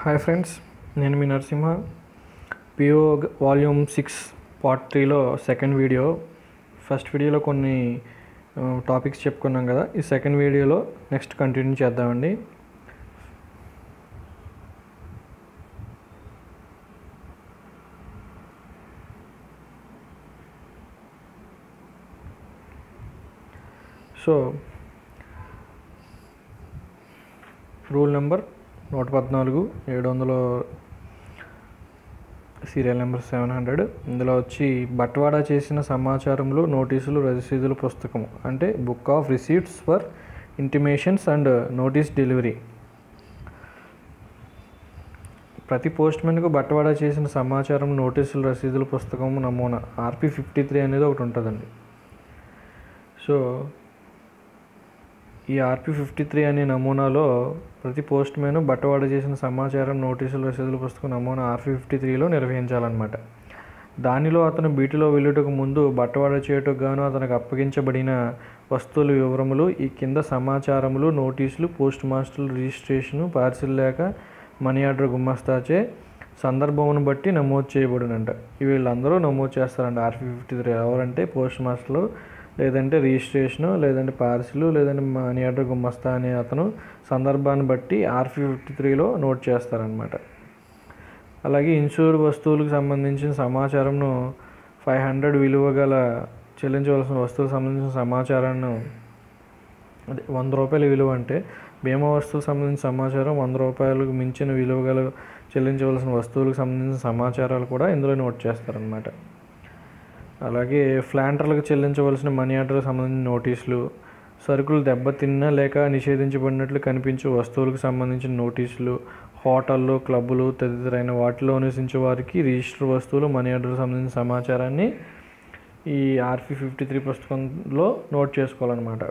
Hi friends నేను మీ Narasimha PO volume six part త్రీలో సెకండ్ వీడియో ఫస్ట్ వీడియోలో కొన్ని టాపిక్స్ చెప్పుకున్నాం కదా ఈ సెకండ్ వీడియోలో నెక్స్ట్ కంటిన్యూ చేద్దామండి సో రూల్ నెంబర్ నూట పద్నాలుగు ఏడు వందల సీరియల్ నెంబర్ సెవెన్ హండ్రెడ్ ఇందులో వచ్చి బట్వాడా చేసిన సమాచారంలో నోటీసులు రసీదుల పుస్తకం అంటే book of receipts for intimations and notice delivery ప్రతి పోస్ట్మెన్కు బట్వాడా చేసిన సమాచారం నోటీసులు రసీదుల పుస్తకం నమూనా ఆర్పి ఫిఫ్టీ త్రీ అనేది ఒకటి ఉంటుందండి సో ఈ ఆర్పి ఫిఫ్టీ త్రీ అనే నమూనాలో ప్రతి పోస్ట్ మ్యాన్ బట్టవాడ చేసిన సమాచారం నోటీసులు రసీదుల పుస్తకం నమూనా ఆర్పి ఫిఫ్టీ త్రీలో నిర్వహించాలన్నమాట దానిలో అతను బీటులో వెళ్ళుటకు ముందు బట్టవాడ చేయుటకు గాను అతనికి అప్పగించబడిన వస్తువుల వివరములు ఈ కింద సమాచారములు నోటీసులు పోస్ట్ మాస్టర్ రిజిస్ట్రేషను పార్సిల్ లేక మనీ ఆర్డర్ గుమ్మస్తాచే సందర్భమును బట్టి నమోదు చేయబడినంట వీళ్ళందరూ నమోదు చేస్తారంట ఆర్పి ఫిఫ్టీ త్రీ ఎవరంటే పోస్ట్ మాస్టర్లు లేదంటే రిజిస్ట్రేషను లేదంటే పార్సిల్ లేదంటే మనీ ఆర్డర్ గుమ్మస్తా అనే అతను సందర్భాన్ని బట్టి ఆర్పి ఫిఫ్టీ త్రీలో నోట్ చేస్తారనమాట అలాగే ఇన్సూర్ వస్తువులకు సంబంధించిన సమాచారంను ఫైవ్ హండ్రెడ్ విలువ గల చెల్లించవలసిన వస్తువులకు సంబంధించిన సమాచారాన్ని అదే వంద రూపాయల విలువ అంటే బీమా వస్తువులకు సంబంధించిన సమాచారం వంద రూపాయలకు మించిన విలువ గల చెల్లించవలసిన వస్తువులకు సంబంధించిన సమాచారాలు కూడా ఇందులో నోట్ చేస్తారనమాట అలాగే ఫ్లాంటర్లకు చెల్లించవలసిన మనీ ఆర్డర్కి సంబంధించిన నోటీసులు సరుకులు దెబ్బతిన్నా లేక నిషేధించబడినట్లు కనిపించే వస్తువులకు సంబంధించిన నోటీసులు హోటళ్ళు క్లబ్బులు తదితరైన వాటిలో నివసించే వారికి రిజిస్టర్ వస్తువులు మనీ ఆర్డర్కి సంబంధించిన సమాచారాన్ని ఈ ఆర్పి ఫిఫ్టీ త్రీ పుస్తకంలో నోట్ చేసుకోవాలన్నమాట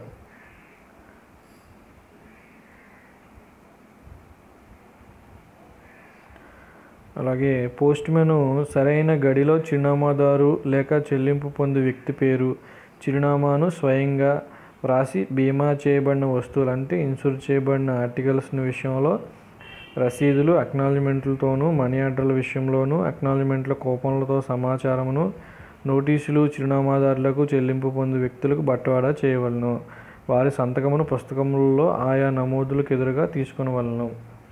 అలాగే పోస్ట్ మెను సరైన గడిలో చిరునామాదారు లేక చెల్లింపు పొందే వ్యక్తి పేరు చిరునామాను స్వయంగా వ్రాసి బీమా చేయబడిన వస్తువులు అంటే ఇన్సూర్ చేయబడిన ఆర్టికల్స్ విషయంలో రసీదులు అక్నాలజ్మెంట్లతోనూ మనీ ఆర్డర్ల విషయంలోనూ అక్నాలజ్మెంట్ల కూపన్లతో సమాచారమును నోటీసులు చిరునామాదారులకు చెల్లింపు పొందే వ్యక్తులకు బట్టవాడా చేయవలను వారి సంతకమును పుస్తకములలో ఆయా నమోదులకు ఎదురుగా తీసుకునవలను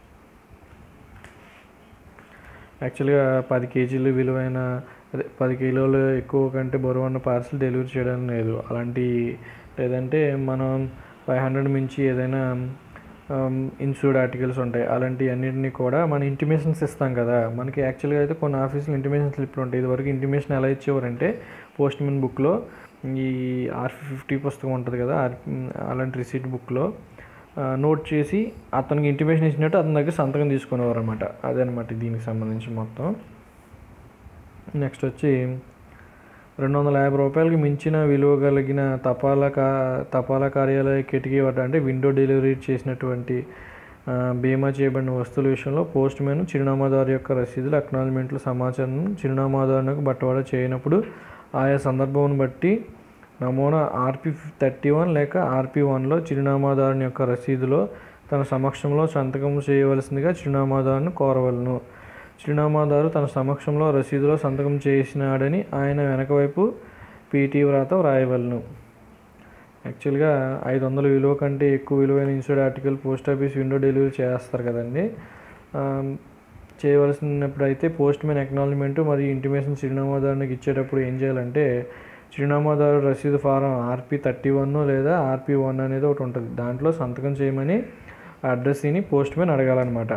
యాక్చువల్గా పది కేజీలు విలువైన అదే పది కిలోలు ఎక్కువ కంటే బరువు ఉన్న పార్సల్ డెలివరీ చేయడం లేదు అలాంటి లేదంటే మనం ఫైవ్ హండ్రెడ్ మించి ఏదైనా ఇన్సూర్డ్ ఆర్టికల్స్ ఉంటాయి అలాంటి అన్నింటినీ కూడా మన ఇంటిమేషన్స్ ఇస్తాం కదా మనకి యాక్చువల్గా అయితే కొన్ని ఆఫీసులు ఇంటిమేషన్ స్లిప్లు ఉంటాయి ఇదివరకు ఇంటిమేషన్ ఎలా ఇచ్చేవారంటే పోస్ట్ మెన్ బుక్లో ఈ ఆర్పి ఫిఫ్టీ పుస్తకం ఉంటుంది కదా అలాంటి రిసీట్ బుక్లో నోట్ చేసి అతనికి ఇంటిమేషన్ ఇచ్చినట్టు అతని దగ్గర సంతకం తీసుకునేవారు అనమాట అదనమాట దీనికి సంబంధించి మొత్తం నెక్స్ట్ వచ్చి రెండు వందల యాభై రూపాయలకి మించిన విలువ కలిగిన తపాలా కా తపాలా కార్యాలయ కిటికీ వద్ద అంటే విండో డెలివరీ చేసినటువంటి బీమా చేయబడిన వస్తువుల విషయంలో పోస్ట్ మ్యాన్ చిరునామాదారు యొక్క రసీదులు అక్నాలజ్మెంట్లు సమాచారం చిరునామాదారునికి బట్టవాడ చేయనప్పుడు ఆయా సందర్భం బట్టి నమూనా ఆర్పి థర్టీ వన్ లేక ఆర్పి వన్లో చిరునామాదారుని యొక్క రసీదులో తన సమక్షంలో సంతకం చేయవలసిందిగా చిరునామాదారుని కోరవలను చిరునామాదారు తన సమక్షంలో రసీదులో సంతకం చేసినాడని ఆయన వెనకవైపు పీటీ వ్రాత వ్రాయవలను యాక్చువల్గా ఐదు వందల విలువ కంటే ఎక్కువ విలువైన insured article post office window delivery చేస్తారు కదండి చేయవలసినప్పుడు అయితే పోస్ట్ మ్యాన్ అక్నాలజ్మెంట్ మరియు ఇంటిమేషన్ చిరునామాదారునికి ఇచ్చేటప్పుడు ఏం చేయాలంటే చిరునామాదారు రసీదు ఫారం ఆర్పి థర్టీ వన్ లేదా ఆర్పి వన్ అనేది ఒకటి ఉంటుంది దాంట్లో సంతకం చేయమని అడ్రస్ని పోస్ట్ మ్యాన్ అడగాలన్నమాట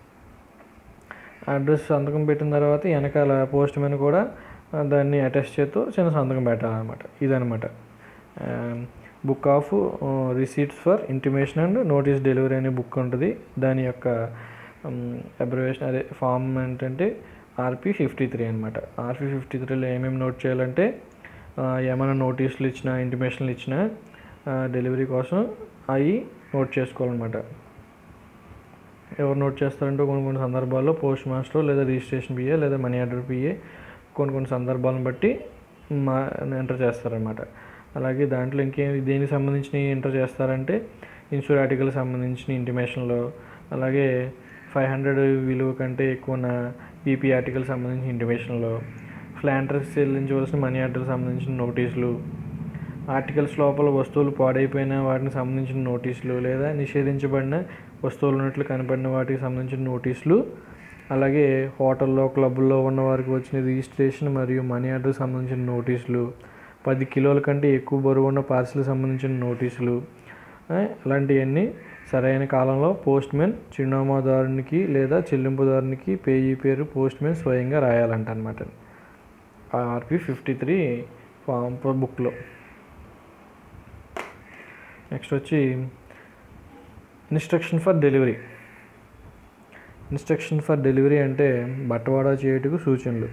అడ్రస్ సంతకం పెట్టిన తర్వాత వెనకాల పోస్ట్ మ్యాన్ కూడా దాన్ని అటెస్ట్ చేస్తూ చిన్న సంతకం పెట్టాలన్నమాట ఇదనమాట book of receipts for intimation and notice delivery అనే బుక్ ఉంటుంది దాని యొక్క అబ్రివేషన్ అదే ఫామ్ ఏంటంటే ఆర్పి ఫిఫ్టీ త్రీ అనమాట ఆర్పి ఫిఫ్టీ త్రీలో ఏమేమి నోట్ చేయాలంటే ఏమైనా నోటీసులు ఇచ్చినా ఇంటిమేషన్లు ఇచ్చినా డెలివరీ కోసం అవి నోట్ చేసుకోవాలన్నమాట ఎవరు నోట్ చేస్తారంటే కొన్ని కొన్ని సందర్భాల్లో పోస్ట్ మాస్టర్ లేదా రిజిస్ట్రేషన్ పిఏ లేదా మనీ ఆర్డర్ పిఏ కొన్ని కొన్ని సందర్భాలను బట్టి మా ఎంటర్ చేస్తారనమాట అలాగే దాంట్లో ఇంకేం దేనికి సంబంధించి ఎంటర్ చేస్తారంటే ఇన్సూర్ ఆర్టికల్ సంబంధించిన ఇంటిమేషన్లో అలాగే ఫైవ్ హండ్రెడ్ విలువ కంటే ఎక్కువ ఉన్న బీపీ ఆర్టికల్ సంబంధించిన ఇంటిమేషన్లో ఫ్లాంటర్స్ చెల్లించవలసిన మనీ ఆర్డర్ సంబంధించిన నోటీసులు ఆర్టికల్స్ లోపల వస్తువులు పాడైపోయిన వాటికి సంబంధించిన నోటీసులు లేదా నిషేధించబడిన వస్తువులు ఉన్నట్లు కనపడిన వాటికి సంబంధించిన నోటీసులు అలాగే హోటల్లో క్లబ్బుల్లో ఉన్న వారికి వచ్చిన రిజిస్ట్రేషన్ మరియు మనీ ఆర్డర్కి సంబంధించిన నోటీసులు పది కిలోల కంటే ఎక్కువ బరువు ఉన్న పార్సిల్ సంబంధించిన నోటీసులు ఆ, ఇలాంటివన్నీ సరైన కాలంలో పోస్ట్ మ్యాన్ చిరునామాదారునికి లేదా చెల్లింపుదారునికి పేయీ పేరు పోస్ట్ మ్యాన్ స్వయంగా రాయాలంట అనమాట ఆర్పి ఫిఫ్టీ త్రీ ఫామ్ బుక్లో నెక్స్ట్ వచ్చి instruction for delivery instruction for delivery అంటే బట్టవాడా చేయుటకు సూచనలు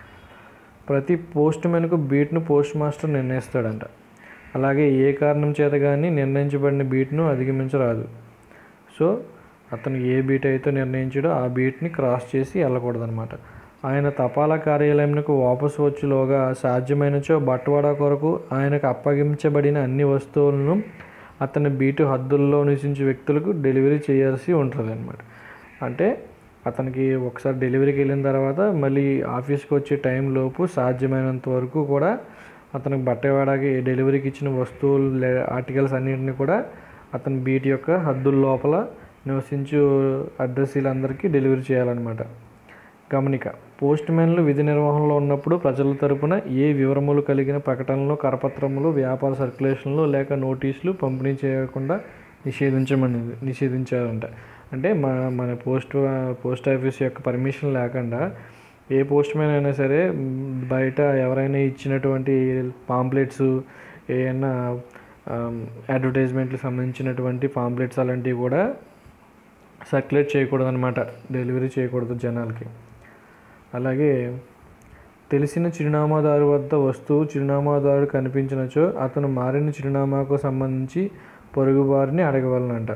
ప్రతి పోస్ట్ మ్యాన్కు బీట్ను పోస్ట్ మాస్టర్ నిర్ణయిస్తాడంట అలాగే ఏ కారణం చేత కానీ నిర్ణయించబడిన బీట్ను అధిగమించరాదు సో అతను ఏ బీట్ అయితే నిర్ణయించాడో ఆ బీట్ని క్రాస్ చేసి వెళ్ళకూడదనమాట ఆయన తపాలా కార్యాలయంకు వాపసు వచ్చేలోగా సాధ్యమైనచో బట్టవాడా కొరకు ఆయనకు అప్పగించబడిన అన్ని వస్తువులను అతని బీటు హద్దుల్లో నివసించే వ్యక్తులకు డెలివరీ చేయాల్సి ఉంటుంది అనమాట అంటే అతనికి ఒకసారి డెలివరీకి వెళ్ళిన తర్వాత మళ్ళీ ఆఫీస్కి వచ్చే టైం లోపు సాధ్యమైనంత వరకు కూడా అతనికి బట్టవాడాకి డెలివరీకి ఇచ్చిన వస్తువులు లే- ఆర్టికల్స్ అన్నింటినీ కూడా అతని బీట్ యొక్క హద్దుల లోపల నివసించు అడ్రస్లందరికీ డెలివరీ చేయాలన్నమాట గమనిక పోస్ట్ మ్యాన్లు విధి నిర్వహణలో ఉన్నప్పుడు ప్రజల తరపున ఏ వివరములు కలిగిన ప్రకటనలు కరపత్రములు వ్యాపార సర్క్యులేషన్లు లేక నోటీసులు పంపిణీ చేయకుండా నిషేధించమని నిషేధించారంట అంటే మన మన పోస్ట్ పోస్ట్ ఆఫీస్ యొక్క పర్మిషన్ లేకుండా ఏ పోస్ట్ మ్యాన్ అయినా సరే మ్, బయట ఎవరైనా ఇచ్చినటువంటి పాంప్లెట్స్ ఏమైనా అడ్వర్టైజ్మెంట్లకు సంబంధించినటువంటి పాంప్లెట్స్ అలాంటివి కూడా సర్క్యులేట్ చేయకూడదు అనమాట డెలివరీ చేయకూడదు జనాలకి అలాగే తెలిసిన చిరునామాదారు వద్ద వస్తువు చిరునామాదారు కనిపించినచో అతను మారిన చిరునామాకు సంబంధించి పొరుగు వారిని అడగవలనంట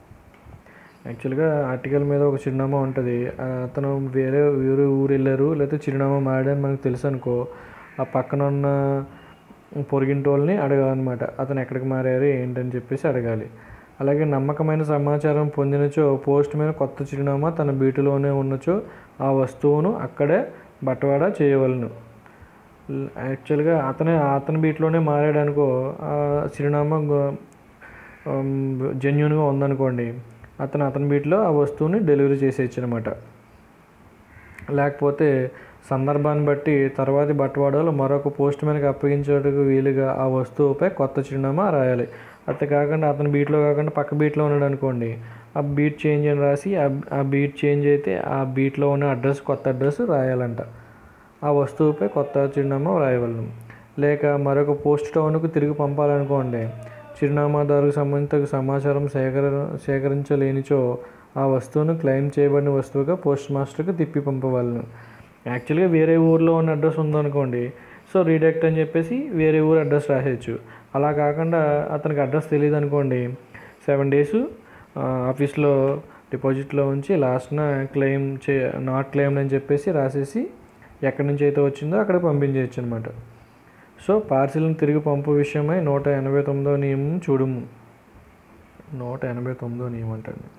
యాక్చువల్గా ఆర్టికల్ మీద ఒక చిరునామా ఉంటుంది ఆ, అతను వేరే వేరే ఊరు వెళ్ళారు లేకపోతే చిరునామా మారడని మనకు తెలుసు అనుకో ఆ పక్కన ఉన్న పొరిగింటి వాళ్ళని అడగాలన్నమాట అతను ఎక్కడికి మారారు ఏంటని చెప్పేసి అడగాలి అలాగే నమ్మకమైన సమాచారం పొందినచో పోస్ట్ మీద కొత్త చిరునామా తన బీటులోనే ఉన్నచో ఆ వస్తువును అక్కడే బట్టవాడా చేయవలను ల్- యాక్చువల్గా అతనే అతని బీట్లోనే మారాడు అనుకో ఆ చిరునామా జెన్యున్గా ఉందనుకోండి అతను అతని బీట్లో ఆ వస్తువుని డెలివరీ చేసేయచ్చు అనమాట లేకపోతే సందర్భాన్ని బట్టి తర్వాతి బట్టవాడలో మరొక పోస్ట్ మ్యాన్కి అప్పగించేందుకు వీలుగా ఆ వస్తువుపై కొత్త చిరునామా రాయాలి అంతే కాకుండా అతని బీట్లో కాకుండా పక్క బీట్లో ఉన్నాడు అనుకోండి ఆ బీట్ చేంజ్ అని రాసి ఆ- ఆ బీట్ చేంజ్ అయితే ఆ బీట్లో ఉన్న అడ్రస్ కొత్త అడ్రస్ రాయాలంట ఆ వస్తువుపై కొత్త చిరునామా రాయవలను లేక మరొక పోస్ట్ టౌన్కు తిరిగి పంపాలనుకోండి చిరునామాదారుకు సంబంధిత సమాచారం సేకర సేకరించలేనిచో ఆ వస్తువును క్లెయిమ్ చేయబడిన వస్తువుగా పోస్ట్ మాస్టర్కి తిప్పి పంపవలను యాక్చువల్గా వేరే ఊర్లో ఉన్న అడ్రస్ ఉందనుకోండి సో రీడక్ట్ అని చెప్పేసి వేరే ఊరు అడ్రస్ రాసేయచ్చు అలా కాకుండా అతనికి అడ్రస్ తెలియదు అనుకోండి సెవెన్ డేస్ ఆఫీస్లో డిపాజిట్లో ఉంచి లాస్ట్న క్లెయిమ్ చే నాట్ క్లెయిమ్ అని చెప్పేసి రాసేసి ఎక్కడి నుంచి అయితే వచ్చిందో అక్కడ పంపించేయచ్చు అనమాట సో పార్సిల్ని తిరిగి పంపు విషయమై నూట ఎనభై తొమ్మిదో నియమం చూడుము నూట ఎనభై తొమ్మిదో నియమం అంటండి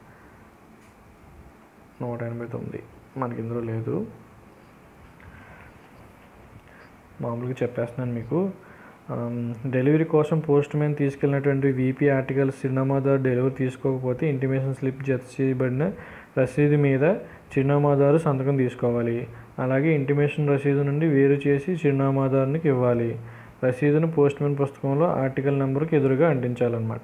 నూట ఎనభై తొమ్మిది మనకి ఇందులో లేదు మామూలుగా చెప్పేస్తున్నాను మీకు ఆమ్, డెలివరీ కోసం పోస్ట్ మ్యాన్ తీసుకెళ్ళినటువంటి వీపీ ఆర్టికల్స్ చిరునామాదారు డెలివరీ తీసుకోకపోతే ఇంటిమేషన్ స్లిప్ జత చేయబడిన రసీదు మీద చిరునామాదారు సంతకం తీసుకోవాలి అలాగే ఇంటిమేషన్ రసీదు నుండి వేరు చేసి చిరునామాదారునికి ఇవ్వాలి రసీదును పోస్ట్ మ్యాన్ పుస్తకంలో ఆర్టికల్ నెంబర్కి ఎదురుగా అంటించాలన్నమాట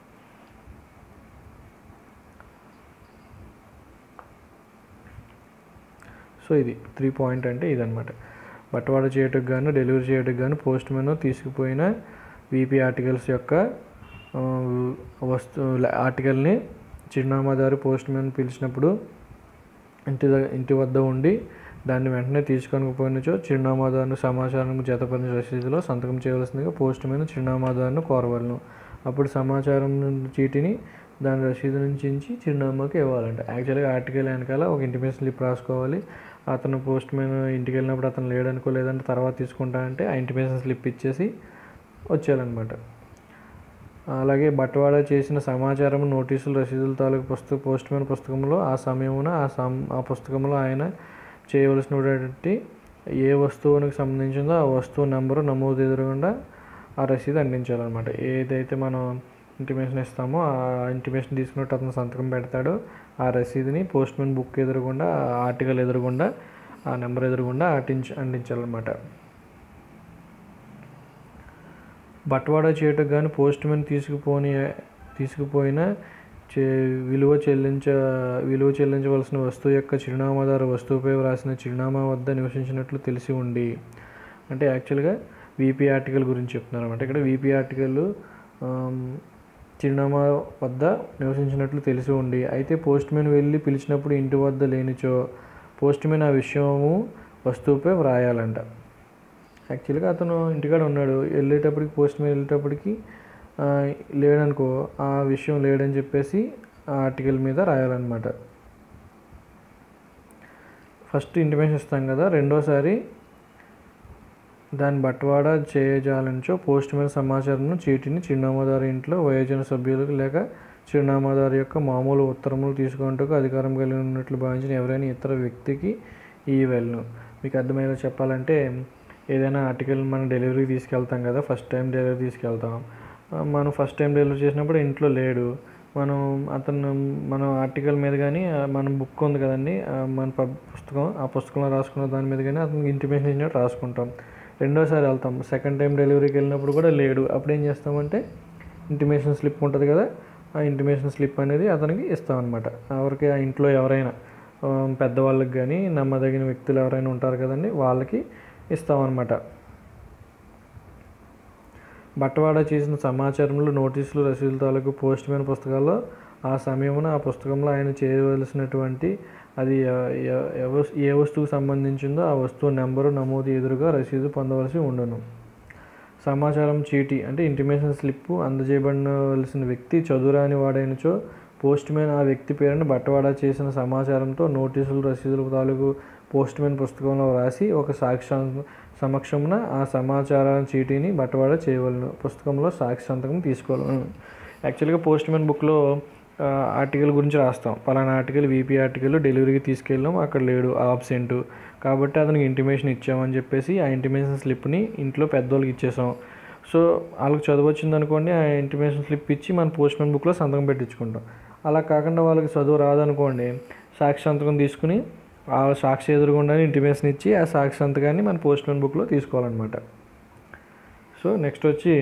సో ఇది త్రీ పాయింట్ అంటే ఇదనమాట బట్టవాడ చేయటకు గాను డెలివరీ చేయటకు గాను పోస్ట్ మ్యాన్ తీసుకుపోయిన వీపీ ఆర్టికల్స్ యొక్క ఆ, వస్తు ఆర్టికల్ని చిరునామాదారు పోస్ట్ మ్యాన్ పిలిచినప్పుడు ఇంటి ద- ఇంటి వద్ద ఉండి దాన్ని వెంటనే తీసుకొని పోయినచో చిరునామాదారుని సమాచారం జతపరిచిన రసీదులో సంతకం చేయవలసిందిగా పోస్ట్ మ్యాన్ చిరునామాదారును కోరవలను అప్పుడు సమాచారం చీటిని దాని రసీదు నుంచి ఇచ్చి చిరునామాకి ఇవ్వాలంట యాక్చువల్గా ఆర్టికల్ వెనకాల ఒక ఇంటిమేషన్ స్లిప్ రాసుకోవాలి అతను పోస్ట్ మ్యాన్ ఇంటికి వెళ్ళినప్పుడు అతను లేడనుకో లేదంటే తర్వాత తీసుకుంటా అంటే ఆ ఇంటిమేషన్ స్లిప్ ఇచ్చేసి వచ్చేయాలన్నమాట అలాగే బట్వాడా చేసిన సమాచారం నోటీసులు రసీదుల తాలూకు పుస్తక పోస్ట్మ్యాన్ పుస్తకంలో ఆ సమయమున ఆ సం ఆ పుస్తకంలో ఆయన చేయవలసినటువంటి ఏ వస్తువునికి సంబంధించిందో ఆ వస్తువు నెంబరు నమోదు ఎదురుగుండా ఆ రసీదు అందించాలన్నమాట ఏదైతే మనం ఇంటిమేషన్ ఇస్తామో ఆ ఇంటిమేషన్ తీసుకున్నట్టు అతను సంతకం పెడతాడో ఆ రసీదుని పోస్ట్మ్యాన్ బుక్ ఎదురుగుండా ఆ ఆర్టికల్ ఎదురుగుండా ఆ నెంబర్ ఎదురుగుండా ఆటించ అందించాలన్నమాట బట్వాడా చేయటకు కానీ పోస్ట్ మ్యాన్ తీసుకుపోని తీసుకుపోయిన చే విలువ చెల్లించ విలువ చెల్లించవలసిన వస్తువు యొక్క చిరునామాదారు వస్తువుపై వ్రాసిన చిరునామా వద్ద నివసించినట్లు తెలిసి ఉండి అంటే యాక్చువల్గా వీపీ ఆర్టికల్ గురించి చెప్తున్నారు అనమాట ఇక్కడ వీపీ ఆర్టికల్ చిరునామా వద్ద నివసించినట్లు తెలిసి ఉండి అయితే పోస్ట్ మ్యాన్ వెళ్ళి పిలిచినప్పుడు ఇంటి వద్ద లేనిచో పోస్ట్ మ్యాన్ ఆ విషయము వస్తువుపై వ్రాయాలంట యాక్చువల్గా అతను ఇంటికాడ ఉన్నాడు వెళ్ళేటప్పటికి పోస్ట్ మ్యాన్ వెళ్ళేటప్పటికి ఆ, లేడనుకో ఆ విషయం లేడని చెప్పేసి ఆ ఆర్టికల్ మీద రాయాలన్నమాట ఫస్ట్ ఇంటిమేషన్ ఇస్తాం కదా రెండోసారి దాని బట్వాడా చేయజాలంచో పోస్ట్ మ్యాన్ సమాచారం చీటిని చిరునామాదారు ఇంట్లో వయోజన సభ్యులకు లేక చిరునామాదారు యొక్క మామూలు ఉత్తరములు తీసుకుంటూ అధికారం కలిగి ఉన్నట్లు భావించిన ఎవరైనా ఇతర వ్యక్తికి ఈ వెళ్ళను మీకు అర్థమయ్యేలా చెప్పాలంటే ఏదైనా ఆర్టికల్ మనం డెలివరీ తీసుకెళ్తాం కదా ఫస్ట్ టైం డెలివరీ తీసుకెళ్తాం ఆ, మనం ఫస్ట్ టైం డెలివరీ చేసినప్పుడు ఇంట్లో లేడు మనం అతను మన ఆర్టికల్ మీద కానీ ఆ, మన బుక్ ఉంది కదండి ఆ, మన పబ్ పుస్తకం ఆ పుస్తకంలో రాసుకున్న దాని మీద కానీ అతనికి ఇంటిమేషన్ ఇచ్చినట్టు రాసుకుంటాం రెండోసారి వెళ్తాం సెకండ్ టైం డెలివరీకి వెళ్ళినప్పుడు కూడా లేడు అప్పుడు ఏం చేస్తామంటే ఇంటిమేషన్ స్లిప్ ఉంటుంది కదా ఆ ఇంటిమేషన్ స్లిప్ అనేది అతనికి ఇస్తామన్నమాట ఎవరికి ఆ ఇంట్లో ఎవరైనా ఆ, పెద్దవాళ్ళకి కానీ నమ్మదగిన వ్యక్తులు ఎవరైనా ఉంటారు కదండి వాళ్ళకి ఇస్తామన్నమాట బట్టవాడా చేసిన సమాచారంలో నోటీసులు రసీదుల తాలూకు పోస్ట్ మ్యాన్ పుస్తకాల్లో ఆ సమయమున ఆ పుస్తకంలో ఆయన చేయవలసినటువంటి అది ఎ- ఎ- ఏ వస్- ఏ వస్తువుకు సంబంధించిందో ఆ వస్తువు నెంబరు నమోదు ఎదురుగా రసీదు పొందవలసి ఉండును సమాచారం చీటీ అంటే ఇంటిమేషన్ స్లిప్ అందజేయబడవలసిన వ్యక్తి చదువురాని వాడైనచో పోస్ట్ మ్యాన్ ఆ వ్యక్తి పేరును బట్టవాడా చేసిన సమాచారంతో నోటీసులు రసీదుల తాలూకు పోస్ట్ మ్యాన్ పుస్తకంలో రాసి ఒక సాక్షి సమక్షమున ఆ సమాచార చీటీని బట్టవాడా చేయవలను పుస్తకంలో సాక్షి సంతకం తీసుకోవాలను యాక్చువల్గా పోస్ట్ మ్యాన్ బుక్లో ఆర్టికల్ గురించి రాస్తాం పలానా ఆర్టికల్ వీపీ ఆర్టికల్ డెలివరీకి తీసుకెళ్ళాం అక్కడ లేడు ఆబ్సెంట్ కాబట్టి అతనికి ఇంటిమేషన్ ఇచ్చామని చెప్పేసి ఆ ఇంటిమేషన్ స్లిప్ని ఇంట్లో పెద్దోళ్ళకి ఇచ్చేసాం సో వాళ్ళకి చదువు వచ్చింది అనుకోండి ఆ ఇంటిమేషన్ స్లిప్ ఇచ్చి మన పోస్ట్ మ్యాన్ బుక్లో సంతకం పెట్టించుకుంటాం అలా కాకుండా వాళ్ళకి చదువు రాదనుకోండి సాక్షి సంతకం తీసుకుని ఆ సాక్షి ఎదురుగుండానే ఇంటిమేషన్ ఇచ్చి ఆ సాక్షి సంతకాన్ని మన పోస్ట్ మ్యాన్ బుక్లో తీసుకోవాలన్నమాట సో నెక్స్ట్ వచ్చి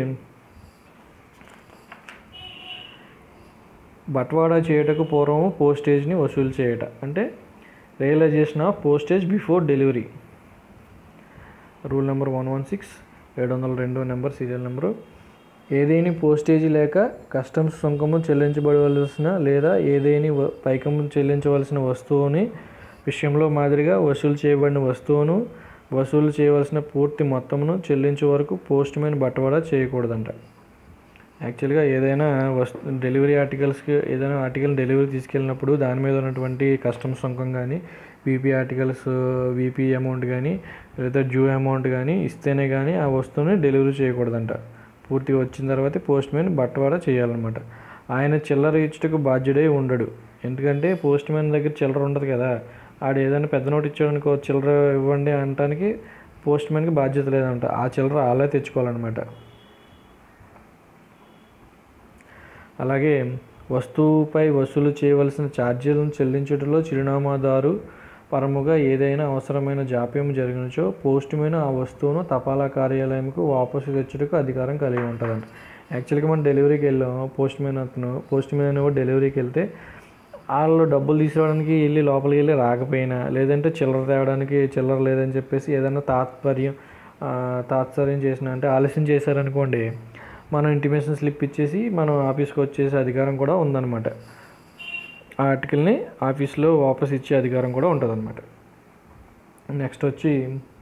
బట్వాడా చేయుటకు పూర్వం పోస్టేజ్ని వసూలు చేయట అంటే realization of postage before delivery rule number one one six ఏడు వందల రెండు నెంబర్ సీరియల్ నెంబరు ఏదేని పోస్టేజీ లేక కస్టమ్స్ సుంకము చెల్లించబడవలసిన లేదా ఏదేని వ- పైకము చెల్లించవలసిన వస్తువుని విషయంలో మాదిరిగా వసూలు చేయబడిన వస్తువును వసూలు చేయవలసిన పూర్తి మొత్తమును చెల్లించే వరకు పోస్ట్ మ్యాన్ బట్టవాడా చేయకూడదంట యాక్చువల్గా ఏదైనా వస్తు డెలివరీ ఆర్టికల్స్కి ఏదైనా ఆర్టికల్ డెలివరీ తీసుకెళ్ళినప్పుడు దాని మీద ఉన్నటువంటి కస్టమ్స్ సుంకం కానీ వీపీ ఆర్టికల్స్ వీపీ అమౌంట్ కానీ లేదా డ్యూ అమౌంట్ కానీ ఇస్తేనే కానీ ఆ వస్తువుని డెలివరీ చేయకూడదంట పూర్తిగా వచ్చిన తర్వాత పోస్ట్ మ్యాన్ బట్టవాడ చేయాలన్నమాట ఆయన చిల్లర ఇచ్చుటకు బాధ్యుడై ఉండడు ఎందుకంటే పోస్ట్ మ్యాన్ దగ్గర చిల్లర ఉండదు కదా ఆడు ఏదైనా పెద్ద నోట్ ఇచ్చాడు అనుకో చిల్లర ఇవ్వండి అనటానికి పోస్ట్ మ్యాన్కి బాధ్యత లేదంట ఆ చిల్లర వాళ్ళే తెచ్చుకోవాలన్నమాట అలాగే వస్తువుపై వసూలు చేయవలసిన ఛార్జీలను చెల్లించుటలో చిరునామాదారు పరముగా ఏదైనా అవసరమైన జాప్యం జరిగినచో పోస్ట్ మ్యాన్ ఆ వస్తువును తపాలా కార్యాలయంకు వాపసు తెచ్చుటకు అధికారం కలిగి ఉంటుందంట యాక్చువల్గా మనం డెలివరీకి వెళ్ళాం పోస్ట్ మ్యాన్ అతను పోస్ట్ మ్యాన్ అనేవాడు డెలివరీకి వెళ్తే వాళ్ళు డబ్బులు తీసుకురావడానికి వెళ్ళి లోపలికి వెళ్ళి రాకపోయినా లేదంటే చిల్లర తేవడానికి చిల్లర లేదని చెప్పేసి ఏదైనా తాత్పర్యం ఆ, తాత్పర్యం చేసిన అంటే ఆలస్యం చేశారనుకోండి మనం ఇంటిమేషన్ స్లిప్ ఇచ్చేసి మనం ఆఫీస్కి వచ్చేసే అధికారం కూడా ఉందన్నమాట ఆ ఆర్టికల్ని ఆఫీస్లో వాపస్ ఇచ్చే అధికారం కూడా ఉంటుందన్నమాట నెక్స్ట్ వచ్చి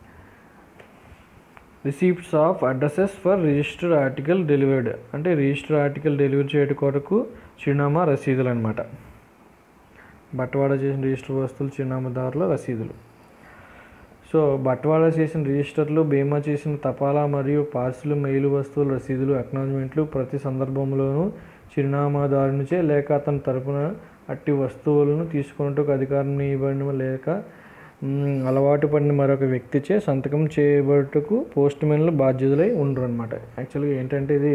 receipts of addresses for registered article delivered అంటే రిజిస్టర్ ఆర్టికల్ డెలివరీ చేయడం కొరకు చిరునామా రసీదులు అనమాట బట్టవాడ చేసిన రిజిస్టర్ వస్తువులు చిరునామాదారుల రసీదులు సో బట్వాడా చేసిన రిజిస్టర్లు బీమా చేసిన తపాలా మరియు పార్సిల్ మెయిల్ వస్తువులు రసీదులు అక్నాలజ్మెంట్లు ప్రతి సందర్భంలోనూ చిరునామాదారునిచే లేక అతని తరపున అట్టి వస్తువులను తీసుకున్నట్టుకు అధికారం ఇవ్వడం లేక మ్, అలవాటు పడిన మరొక వ్యక్తిచే సంతకం చేయబడుటకు పోస్ట్ మెన్లు బాధ్యతలై ఉండరు అనమాట యాక్చువల్గా ఏంటంటే ఇది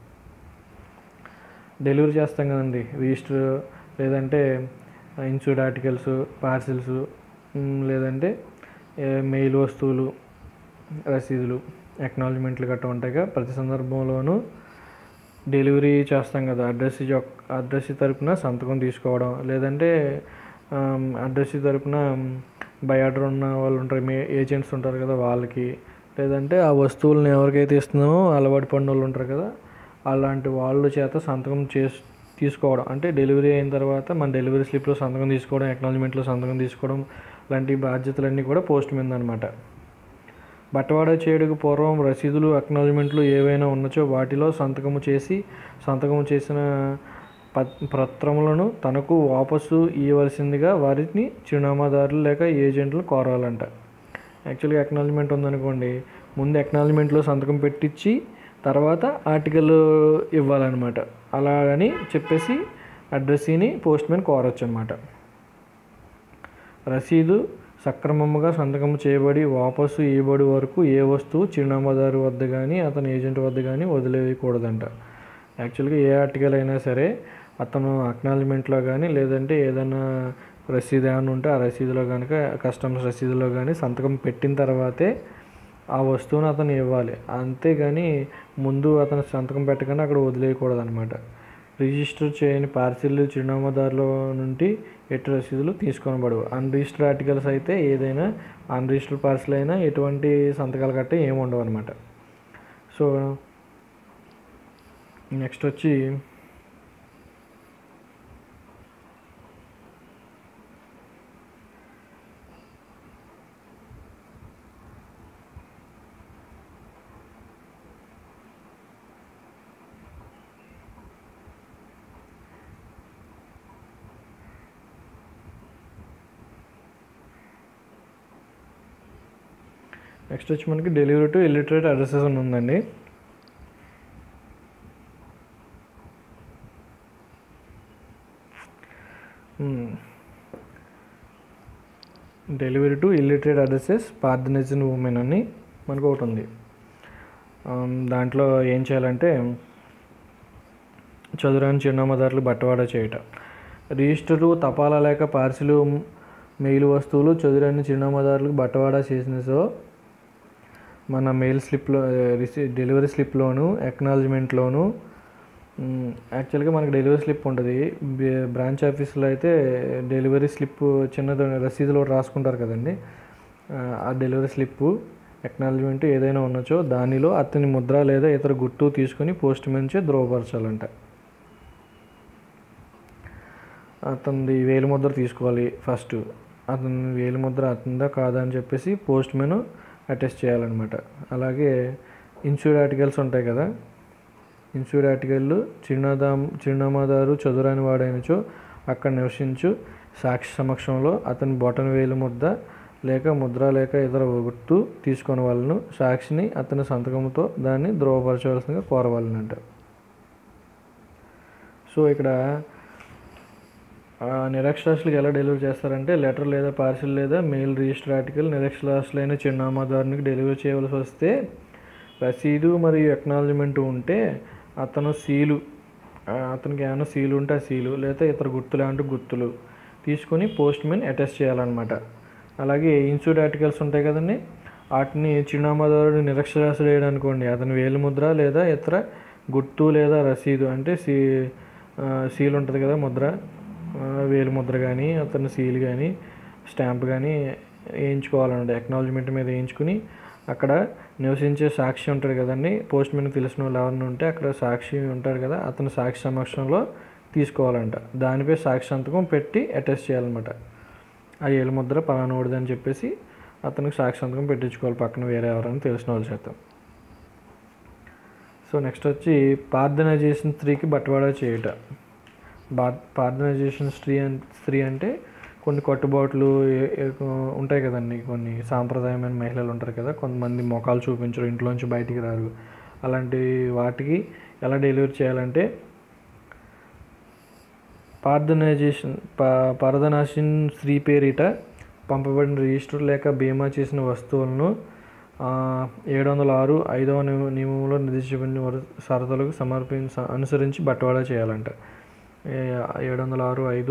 డెలివరీ చేస్తాం కదండి రిజిస్టర్ లేదంటే ఇన్సూర్డ్ ఆర్టికల్స్ పార్సిల్స్ లేదంటే ఏ, మెయిల్ వస్తువులు రసీదులు అక్నాలజ్మెంట్లు గట్రా ఉంటాయి కదా ప్రతి సందర్భంలోనూ డెలివరీ చేస్తాం కదా అడ్రస్ అడ్రస్ తరపున సంతకం తీసుకోవడం లేదంటే అడ్రస్ తరపున బై ఆర్డర్ ఉన్న వాళ్ళు ఉంటారు మీ ఏజెంట్స్ ఉంటారు కదా వాళ్ళకి లేదంటే ఆ వస్తువులను ఎవరికైతే ఇస్తున్నామో అలవాటు పడిన వాళ్ళు ఉంటారు కదా అలాంటి వాళ్ళ చేత సంతకం చేసి తీసుకోవడం అంటే డెలివరీ అయిన తర్వాత మన డెలివరీ స్లిప్లో సంతకం తీసుకోవడం అక్నాలజ్మెంట్లో సంతకం తీసుకోవడం లాంటి బాధ్యతలన్నీ కూడా పోస్ట్ మీద అనమాట బట్టవాడా చేయుటకు పూర్వం రసీదులు అక్నాలజ్మెంట్లు ఏవైనా ఉన్నచో వాటిలో సంతకము చేసి సంతకము చేసిన పత్ పత్రములను తనకు వాపసు ఇవ్వవలసిందిగా వారిని చిరునామాదారులు లేక ఏజెంట్లు కోరాలంట యాక్చువల్గా అక్నాలజ్మెంట్ ఉందనుకోండి ముందు అక్నాలజ్మెంట్లో సంతకం పెట్టించి తర్వాత ఆర్టికల్ ఇవ్వాలన్నమాట అలాగని చెప్పేసి అడ్రస్ని పోస్ట్ మ్యాన్ కోరొచ్చు అనమాట రసీదు సక్రమముగా సంతకం చేయబడి వాపసు ఇవ్వబడి వరకు ఏ వస్తువు చిరునామాదారు వద్ద కానీ అతని ఏజెంట్ వద్ద కానీ వదిలేయకూడదంట యాక్చువల్గా ఏ ఆర్టికల్ అయినా సరే అతను అక్నాలజ్మెంట్లో కానీ లేదంటే ఏదైనా రసీదు ఏమైనా ఉంటే ఆ రసీదులో కనుక కస్టమర్స్ రసీదులో కానీ సంతకం పెట్టిన తర్వాతే ఆ వస్తువును అతను ఇవ్వాలి అంతేగాని ముందు అతను సంతకం పెట్టకుండా అక్కడ వదిలేయకూడదు అనమాట రిజిస్టర్ చేయని పార్సిల్ చిరునామాదారుల నుండి ఎటు రసీదులు తీసుకొనబడవు అన్రిజిస్టర్ ఆర్టికల్స్ అయితే ఏదైనా అన్రిజిస్టర్ పార్సిల్ అయినా ఎటువంటి సంతకాలు కట్ట ఏమి ఉండవు అనమాట సో నెక్స్ట్ వచ్చి నెక్స్ట్ వచ్చి మనకి డెలివరీ టు ఇల్లిటరేట్ అడ్రసెస్ అని ఉందండి డెలివరీ టు ఇల్లిటరేట్ అడ్రసెస్ పార్థనైజన్ ఉమెన్ అని మనకు ఒకటి ఉంది ఆమ్, దాంట్లో ఏం చేయాలంటే చదురాని చిరునామాదారులు బట్టవాడా చేయట రిజిస్టరు తపాలా లేక పార్సిల్ మెయిల్ వస్తువులు చదురాని చిరునామాదారులకు బట్టవాడా చేసిన సో మన మెయిల్ స్లిప్లో రిసీ డెలివరీ స్లిప్లోను అక్నాలజ్మెంట్లోను యాక్చువల్గా మనకి డెలివరీ స్లిప్ ఉంటుంది బి- బ్రాంచ్ ఆఫీస్లో అయితే డెలివరీ స్లిప్ చిన్నది రసీదులో ఒకటి రాసుకుంటారు కదండి ఆ, ఆ డెలివరీ స్లిప్పు అక్నాలజ్మెంట్ ఏదైనా ఉన్నచో దానిలో అతని ముద్ర లేదా ఇతర గుర్తు తీసుకొని పోస్ట్ మంచి ధృవపరచాలంట అతనిది వేలు ముద్ర తీసుకోవాలి ఫస్ట్ అతని వేలు ముద్ర అతనిదా కాదా అని చెప్పేసి పోస్ట్ మెన్ అటెస్ట్ చేయాలన్నమాట అలాగే ఇన్సూర్డ్ ఆర్టికల్స్ ఉంటాయి కదా ఇన్సూర్డ్ ఆర్టికల్ చిరునాదా చిరునామాదారు చదురాని వాడైనచో అక్కడ నివసించు సాక్షి సమక్షంలో అతని బొటన వేలు ముద్ద లేక ముద్ర లేక ఇతర గుర్తు తీసుకొని వాళ్ళను సాక్షిని అతని సంతకంతో దాన్ని ధృవపరచవలసిందిగా కోరవాలనంట సో ఇక్కడ ఆ నిరక్షరాస్యులకు ఎలా డెలివరీ చేస్తారంటే లెటర్ లేదా పార్సిల్ లేదా మెయిల్ రిజిస్టర్ ఆర్టికల్ నిరక్షరాస్యులైన చిరునామాదారునికి డెలివరీ చేయవలసి వస్తే రసీదు మరియు ఎక్నాలజ్మెంట్ ఉంటే అతను సీలు ఆ, అతనికి ఏమైనా సీలు ఉంటే ఆ సీలు లేదా ఇతర గుర్తులు అంటే గుర్తులు తీసుకొని పోస్ట్ మెన్ అటెస్ట్ చేయాలన్నమాట అలాగే ఇన్సూర్డ్ ఆర్టికల్స్ ఉంటాయి కదండి వాటిని చిరునామాదారుడు నిరక్షరాస్యుడు అనుకోండి అతని వేలు ముద్ర లేదా ఇతర గుర్తు లేదా రసీదు అంటే సీ ఆ, సీల్ ఉంటుంది కదా ముద్ర ఆ, వేలు ముద్ర కానీ అతని సీల్ కానీ స్టాంప్ కానీ వేయించుకోవాలండి అక్నాలజ్మెంట్ మీద వేయించుకుని అక్కడ నివసించే సాక్షి ఉంటాడు కదండి పోస్ట్ మ్యాన్ తెలిసిన వాళ్ళు ఎవరైనా ఉంటే అక్కడ సాక్షి ఉంటాడు కదా అతను సాక్షి సమక్షంలో తీసుకోవాలంట దానిపై సాక్షి సంతకం పెట్టి అటెస్ట్ చేయాలన్నమాట ఆ ఏలు ముద్ర పలానోడిది అని చెప్పేసి అతనికి సాక్షి సంతకం పెట్టించుకోవాలి పక్కన వేరే ఎవరైనా తెలిసిన వాళ్ళ చేత సో నెక్స్ట్ వచ్చి పార్థనైజేషన్ స్త్రీకి బట్టవాడా చేయుట బా పార్థనైజేషన్ స్త్రీ అన్ స్త్రీ అంటే కొన్ని కట్టుబాట్లు ఏ- ఏ- ఉంటాయి కదండి కొన్ని సాంప్రదాయమైన మహిళలు ఉంటారు కదా కొంతమంది మొఖాలు చూపించరు ఇంట్లోంచి బయటికి రారు అలాంటి వాటికి ఎలా డెలివరీ చేయాలంటే పార్థనైజేషన్ పా పారదనాశన్ స్త్రీ పేరిట పంపబడిన రిజిస్టర్ లేక బీమా చేసిన వస్తువులను ఏడు వందల ఆరు ఐదవ నియమ- నియమంలో నిర్దేశించబడిన వరు- షరతులకు సమర్పించ అనుసరించి బట్వాడా చేయాలంట ఏడు వందల ఆరు ఐదు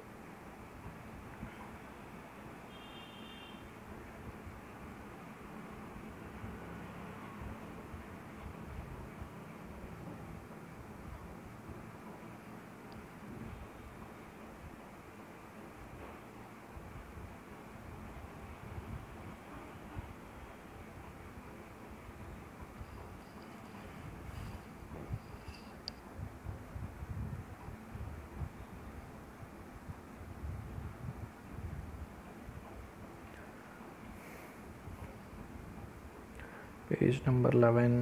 పేజ్ నెంబర్ లెవెన్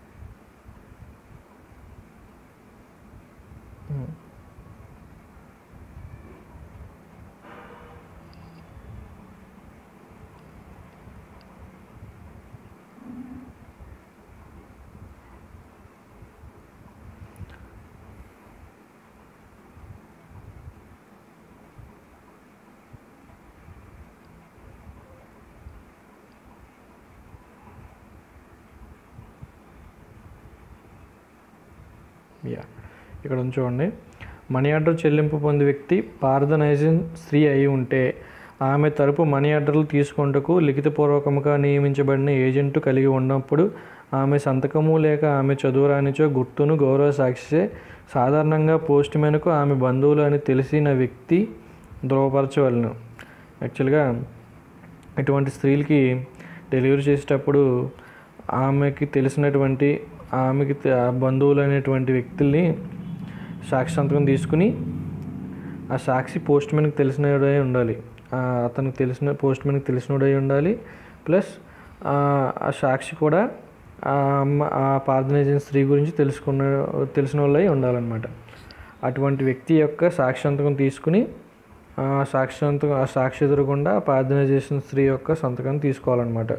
యా ఇక్కడ ఉంది చూడండి మనీ ఆర్డర్ చెల్లింపు పొంది వ్యక్తి పారదనైజింగ్ స్త్రీ అయి ఉంటే ఆమె తరపు మనీ ఆర్డర్లు తీసుకొంటకు లిఖితపూర్వకంగా నియమించబడిన ఏజెంట్ కలిగి ఉన్నప్పుడు ఆమె సంతకము లేక ఆమె చదువురానిచో గుర్తును గౌరవ సాక్షిచే సాధారణంగా పోస్ట్ మ్యాన్కు ఆమె బంధువులు అని తెలిసిన వ్యక్తి ధృవపరచవలను యాక్చువల్గా ఇటువంటి స్త్రీలకి డెలివరీ చేసేటప్పుడు ఆమెకి తెలిసినటువంటి ఆమెకి తె- ఆ బంధువులు అనేటువంటి వ్యక్తుల్ని సాక్షి సంతకం తీసుకుని ఆ సాక్షి పోస్ట్ మ్యాన్కి తెలిసినడై ఉండాలి ఆ అతనికి తెలిసిన పోస్ట్ మ్యాన్కి తెలిసినడై ఉండాలి ప్లస్ ఆ ఆ సాక్షి కూడా ఆ అమ్మ ఆ పార్థనైజన్ స్త్రీ గురించి తెలుసుకున్న తెలిసిన వాళ్ళై ఉండాలన్నమాట అటువంటి వ్యక్తి యొక్క సాక్షి సంతకం తీసుకుని ఆ సాక్షి సంతకం ఆ సాక్షి ఎదురకుండా పార్థనైజేషన్ స్త్రీ యొక్క సంతకం తీసుకోవాలన్నమాట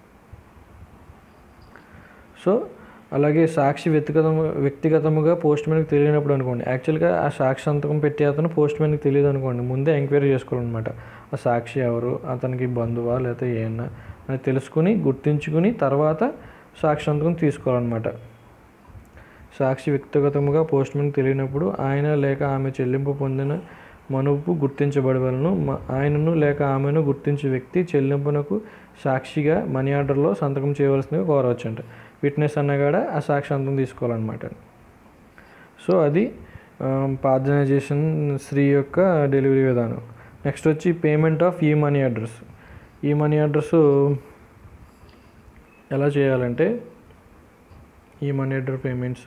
సో అలాగే సాక్షి వ్యక్తిగతం వ్యక్తిగతముగా పోస్ట్ మ్యాన్కి తెలియనప్పుడు అనుకోండి యాక్చువల్గా ఆ సాక్షి సంతకం పెట్టే అతను పోస్ట్ మ్యాన్కి తెలియదు అనుకోండి ముందే ఎంక్వైరీ చేసుకోవాలన్నమాట ఆ సాక్షి ఎవరు అతనికి బంధువా లేకపోతే ఏమన్నా అని తెలుసుకుని గుర్తించుకుని తర్వాత సాక్షి సంతకం తీసుకోవాలన్నమాట సాక్షి వ్యక్తిగతముగా పోస్ట్ మ్యాన్కి తెలియనప్పుడు ఆయన లేక ఆమె చెల్లింపు పొందిన మనుపు గుర్తించబడవలను మ- ఆయనను లేక ఆమెను గుర్తించే వ్యక్తి చెల్లింపునకు సాక్షిగా మనీ ఆర్డర్లో సంతకం చేయవలసిందిగా కోరవచ్చు అంట విట్నెస్ అన్నగాడ ఆ సాక్షి సంతకం తీసుకోవాలన్నమాట సో అది పార్జనైజేషన్ స్త్రీ యొక్క డెలివరీ విధానం నెక్స్ట్ వచ్చి పేమెంట్ ఆఫ్ ఈ మనీ అడ్రస్ ఈ మనీ అడ్రస్ ఎలా చేయాలంటే ఈ money order payments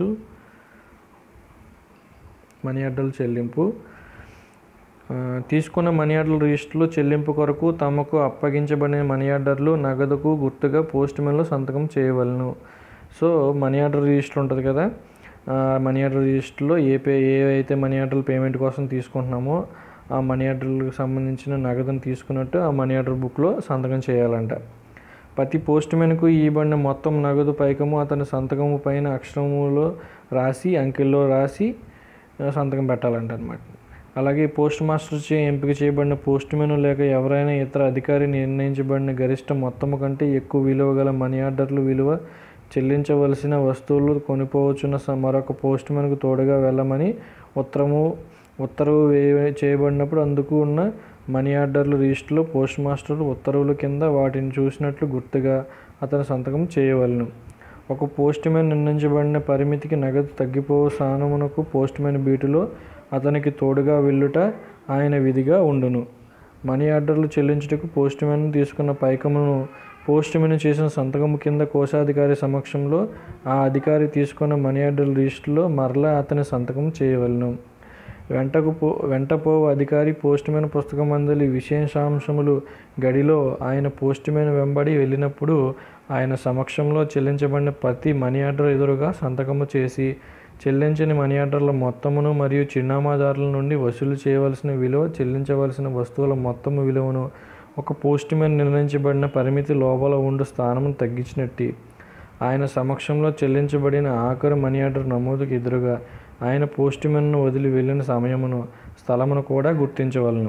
money order చెల్లింపు ఆ, తీసుకున్న మనీ ఆర్డర్ రిజిస్టర్లో చెల్లింపు కొరకు తమకు అప్పగించబడిన మనీ ఆర్డర్లు నగదుకు గుర్తుగా పోస్ట్ మెన్లో సంతకం చేయవలను సో మనీ ఆర్డర్ రిజిస్టర్ ఉంటుంది కదా ఆ మనీ ఆర్డర్ రిజిస్టర్లో ఏ పే ఏవైతే మనీ ఆర్డర్ పేమెంట్ కోసం తీసుకుంటున్నామో ఆ మనీ ఆర్డర్లకు సంబంధించిన నగదును తీసుకున్నట్టు ఆ మనీ ఆర్డర్ బుక్లో సంతకం చేయాలంట ప్రతి పోస్ట్ మెన్కు ఇవ్వబడిన మొత్తం నగదు పైకము అతని సంతకము పైన అక్షరములో రాసి అంకెల్లో రాసి ఆ, సంతకం పెట్టాలంట అనమాట అలాగే పోస్ట్ మాస్టర్ చే ఎంపిక చేయబడిన పోస్ట్ మెన్ లేక ఎవరైనా ఇతర అధికారి నిర్ణయించబడిన గరిష్ట మొత్తము కంటే ఎక్కువ విలువ గల మనీ ఆర్డర్లు విలువ చెల్లించవలసిన వస్తువులు కొనిపోవచ్చున్న స- మరొక పోస్ట్ మెన్కు తోడుగా వెళ్ళమని ఉత్తరము ఉత్తర్వు వే చేయబడినప్పుడు అందుకు ఉన్న మనీ ఆర్డర్లు రిజిస్టర్లో పోస్ట్ మాస్టర్ ఉత్తర్వుల కింద వాటిని చూసినట్లు గుర్తుగా అతని సంతకం చేయవలను ఒక పోస్ట్ మ్యాన్ నిర్ణయించబడిన పరిమితికి నగదు తగ్గిపో స్థానమునకు పోస్ట్ మ్యాన్ బీటులో అతనికి తోడుగా వెళ్ళుట ఆయన విధిగా ఉండును మనీ ఆర్డర్లు చెల్లించుటకు పోస్ట్ మ్యాన్ తీసుకున్న పైకమును పోస్ట్ మ్యాన్ చేసిన సంతకము కింద కోశాధికారి సమక్షంలో ఆ అధికారి తీసుకున్న మనీ ఆర్డర్ లిస్టులో మరలా అతని సంతకం చేయవలను వెంటకు పో వెంట పోవు అధికారి పోస్ట్ మ్యాన్ పుస్తకం అందలి విశేషాంశములు గడిలో ఆయన పోస్ట్ మ్యాన్ వెంబడి వెళ్ళినప్పుడు ఆయన సమక్షంలో చెల్లించబడిన ప్రతి మనీ ఆర్డర్ ఎదురుగా సంతకము చేసి చెల్లించని మనీ ఆర్డర్ల మొత్తమును మరియు చిరునామాదారుల నుండి వసూలు చేయవలసిన విలువ చెల్లించవలసిన వస్తువుల మొత్తము విలువను ఒక పోస్ట్ మ్యాన్ నిర్ణయించబడిన పరిమితి లోపల ఉండు స్థానమును తగ్గించినట్టు ఆయన సమక్షంలో చెల్లించబడిన ఆఖరు మనీ ఆర్డర్ నమోదుకు ఎదురుగా ఆయన పోస్ట్ మ్యాన్ను వదిలి వెళ్ళిన సమయమును స్థలమును కూడా గుర్తించవలను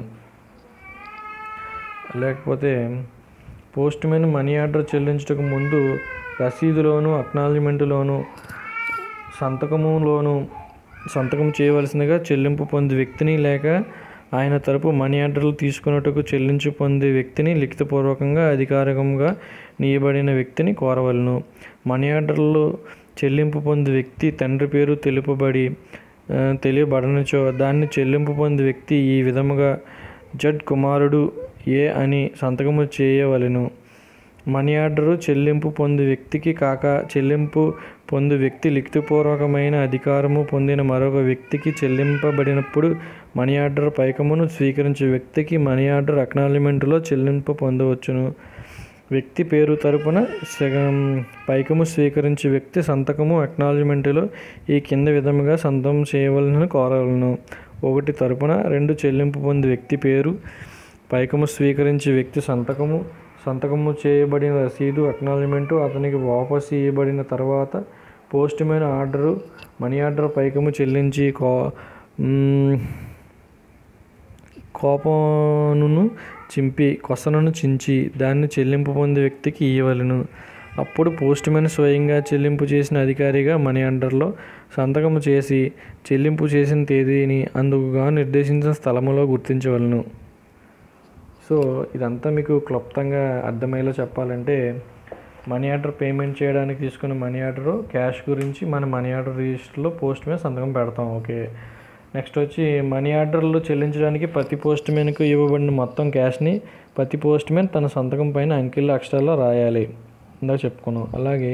లేకపోతే పోస్ట్ మ్యాన్ మనీ ఆర్డర్ చెల్లించుటకు ముందు రసీదులోను అక్నాలజ్మెంటులోను సంతకములోను సంతకం చేయవలసిందిగా చెల్లింపు పొందే వ్యక్తిని లేక ఆయన తరపు మనీ ఆర్డర్లు తీసుకున్నట్టుకు చెల్లించు పొందే వ్యక్తిని లిఖితపూర్వకంగా అధికారికంగా నియబడిన వ్యక్తిని కోరవలను మనీ ఆర్డర్లు చెల్లింపు పొందే వ్యక్తి తండ్రి పేరు తెలుపబడి ఆ, తెలియబడనిచో దాన్ని చెల్లింపు పొందే వ్యక్తి ఈ విధముగా జడ్ కుమారుడు ఏ అని సంతకము చేయవలెను మనీ ఆర్డరు చెల్లింపు పొందు వ్యక్తికి కాక చెల్లింపు పొందు వ్యక్తి లిఖితపూర్వకమైన అధికారము పొందిన మరొక వ్యక్తికి చెల్లింపబడినప్పుడు మనీ ఆర్డర్ పైకమును స్వీకరించే వ్యక్తికి మనీ ఆర్డర్ అక్నాలజ్మెంట్లో చెల్లింపు పొందవచ్చును వ్యక్తి పేరు తరపున సగం పైకము స్వీకరించే వ్యక్తి సంతకము అక్నాలజ్మెంట్లో ఈ కింద విధముగా సంతకం చేయవలన కోరవలను ఒకటి తరపున రెండు చెల్లింపు పొందే వ్యక్తి పేరు పైకము స్వీకరించే వ్యక్తి సంతకము సంతకము చేయబడిన రసీదు అక్నాలజ్మెంటు అతనికి వాపసు ఇవ్వబడిన తర్వాత postman order money order పైకము చెల్లించి కో మ్, కోపమును చింపి కొసనను చించి దాన్ని చెల్లింపు పొందే వ్యక్తికి ఇవ్వవలెను అప్పుడు పోస్ట్ మ్యాన్ స్వయంగా చెల్లింపు చేసిన అధికారిగా మనీ ఆర్డర్లో సంతకము చేసి చెల్లింపు చేసిన తేదీని అందుకుగా నిర్దేశించిన స్థలములో గుర్తించవలను సో ఇదంతా మీకు క్లుప్తంగా అర్థమయ్యేలా చెప్పాలంటే మనీ ఆర్డర్ పేమెంట్ చేయడానికి తీసుకున్న మనీ ఆర్డర్ క్యాష్ గురించి మన మనీ ఆర్డర్ రిజిస్టర్లో పోస్ట్ మ్యాన్ సంతకం పెడతాం ఓకే నెక్స్ట్ వచ్చి మనీ ఆర్డర్లు చెల్లించడానికి ప్రతి పోస్ట్ మ్యాన్కు ఇవ్వబడిన మొత్తం క్యాష్ని ప్రతి పోస్ట్ మ్యాన్ తన సంతకం పైన అంకెల అక్షరాల్లో రాయాలి ఇందాక చెప్పుకున్నాం అలాగే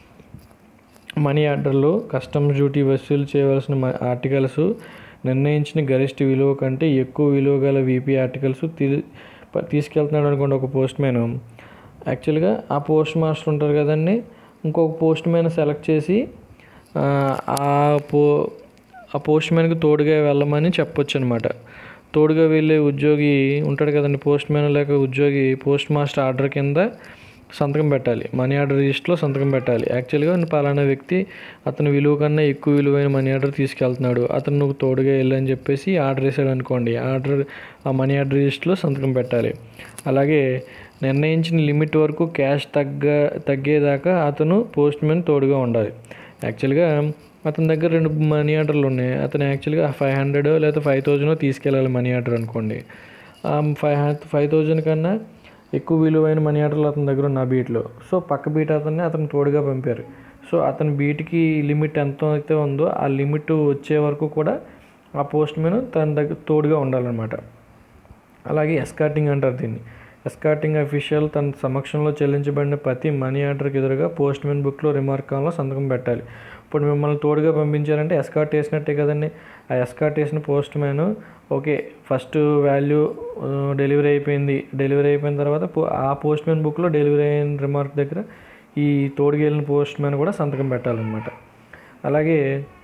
మనీ ఆర్డర్లు కస్టమ్స్ డ్యూటీ వసూలు చేయవలసిన మ- ఆర్టికల్స్ నిర్ణయించిన గరిష్ట విలువ కంటే ఎక్కువ విలువ గల వీపీ ఆర్టికల్స్ తీ ప- తీసుకెళ్తున్నాడు అనుకోండి ఒక పోస్ట్ మ్యాన్ యాక్చువల్గా ఆ పోస్ట్ మాస్టర్ ఉంటారు కదండి ఇంకొక పోస్ట్ మ్యాన్ సెలెక్ట్ చేసి ఆ, ఆ పో ఆ పోస్ట్ మ్యాన్కి తోడుగా వెళ్ళమని చెప్పొచ్చు అనమాట తోడుగా వెళ్ళే ఉద్యోగి ఉంటాడు కదండి పోస్ట్ మ్యాన్ లేక ఉద్యోగి పోస్ట్ మాస్టర్ ఆర్డర్ కింద సంతకం పెట్టాలి మనీ ఆర్డర్ లిస్ట్లో సంతకం పెట్టాలి యాక్చువల్గా పలానా వ్యక్తి అతని విలువ కన్నా ఎక్కువ విలువైన మనీ ఆర్డర్ తీసుకెళ్తున్నాడు అతను నువ్వు తోడుగా వెళ్ళని చెప్పేసి ఆర్డర్ వేసాడు అనుకోండి ఆర్డర్ ఆ మనీ ఆర్డర్ లిస్ట్లో సంతకం పెట్టాలి అలాగే నిర్ణయించిన లిమిట్ వరకు క్యాష్ తగ్గ తగ్గేదాకా అతను పోస్ట్ మ్యాన్ తోడుగా ఉండాలి యాక్చువల్గా అతని దగ్గర రెండు మనీ ఆర్డర్లు ఉన్నాయి అతను యాక్చువల్గా ఫైవ్ హండ్రెడ్ లేదా ఫైవ్ థౌజండ్ తీసుకెళ్ళాలి మనీ ఆర్డర్ అనుకోండి ఫైవ్ ఫైవ్ థౌజండ్ కన్నా ఎక్కువ విలువైన మనీ ఆర్డర్లు అతని దగ్గర ఉన్న ఆ బీట్లో సో పక్క బీట్ అతన్ని అతను తోడుగా పంపారు సో అతని బీట్కి లిమిట్ ఎంత అయితే ఉందో ఆ లిమిట్ వచ్చే వరకు కూడా ఆ పోస్ట్ మ్యాన్ తన దగ్గర తోడుగా ఉండాలన్నమాట అలాగే ఎస్కార్టింగ్ అంటారు దీన్ని ఎస్కార్టింగ్ అఫీషియల్ తన సమక్షంలో చెల్లించబడిన ప్రతి మనీ ఆర్డర్కి ఎదురుగా పోస్ట్ మ్యాన్ బుక్లో రిమార్క్ కాలంలో సంతకం పెట్టాలి ఇప్పుడు మిమ్మల్ని తోడుగా పంపించారంటే ఎస్కార్ట్ వేసినట్టే కదండి ఆ ఎస్కార్ట్ వేసిన postman okay first value delivery అయిపోయింది డెలివరీ అయిపోయిన తర్వాత పో- ఆ పోస్ట్ మ్యాన్ బుక్లో డెలివరీ అయిన రిమార్క్ దగ్గర ఈ తోడుగా వెళ్ళిన పోస్ట్ మ్యాన్ కూడా సంతకం పెట్టాలన్నమాట అలాగే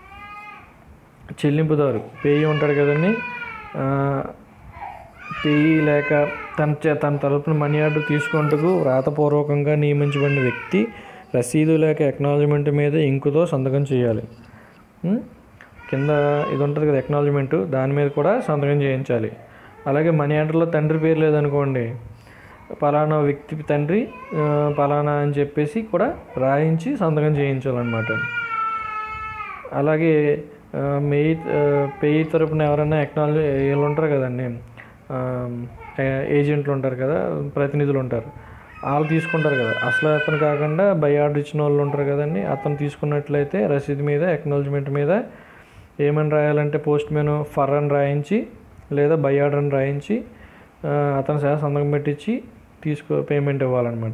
చెల్లింపుదారు పేయి ఉంటాడు కదండి ఆ, పేయి లేక తన చే- తన తరపున మనీ ఆర్డర్ తీసుకుంటూ వ్రాతపూర్వకంగా నియమించబడిన వ్యక్తి రసీదు లేక ఎక్నాలజ్మెంట్ మీద ఇంకుతో సంతకం చేయాలి ఉం? కింద ఇది ఉంటుంది కదా ఎక్నాలజ్మెంట్ దాని మీద కూడా సంతకం చేయించాలి అలాగే మనీ ఆర్డర్లో తండ్రి పేరు లేదనుకోండి పలానా వ్యక్తి తండ్రి ఆ, పలానా అని చెప్పేసి కూడా రాయించి సంతకం చేయించాలన్నమాట అలాగే ఆ, మెయి ఆ, పేయి తరపున ఎవరైనా ఎక్నాలజీ వీళ్ళు ఉంటారు కదండి ఆ, ఏ- ఏజెంట్లు ఉంటారు కదా ప్రతినిధులు ఉంటారు వాళ్ళు తీసుకుంటారు కదా అసలు అతను కాకుండా బై ఆర్డర్ ఇచ్చిన వాళ్ళు ఉంటారు కదండి అతను తీసుకున్నట్లయితే రసీదు మీద ఎక్నాలజ్మెంట్ మీద ఏమని రాయాలంటే పోస్ట్ మ్యాన్ ఫర్ అని రాయించి లేదా బై ఆర్డర్ అని రాయించి ఆ, అతని సహా సంతకం పెట్టించి తీసుకో పేమెంట్ ఇవ్వాలన్నమాట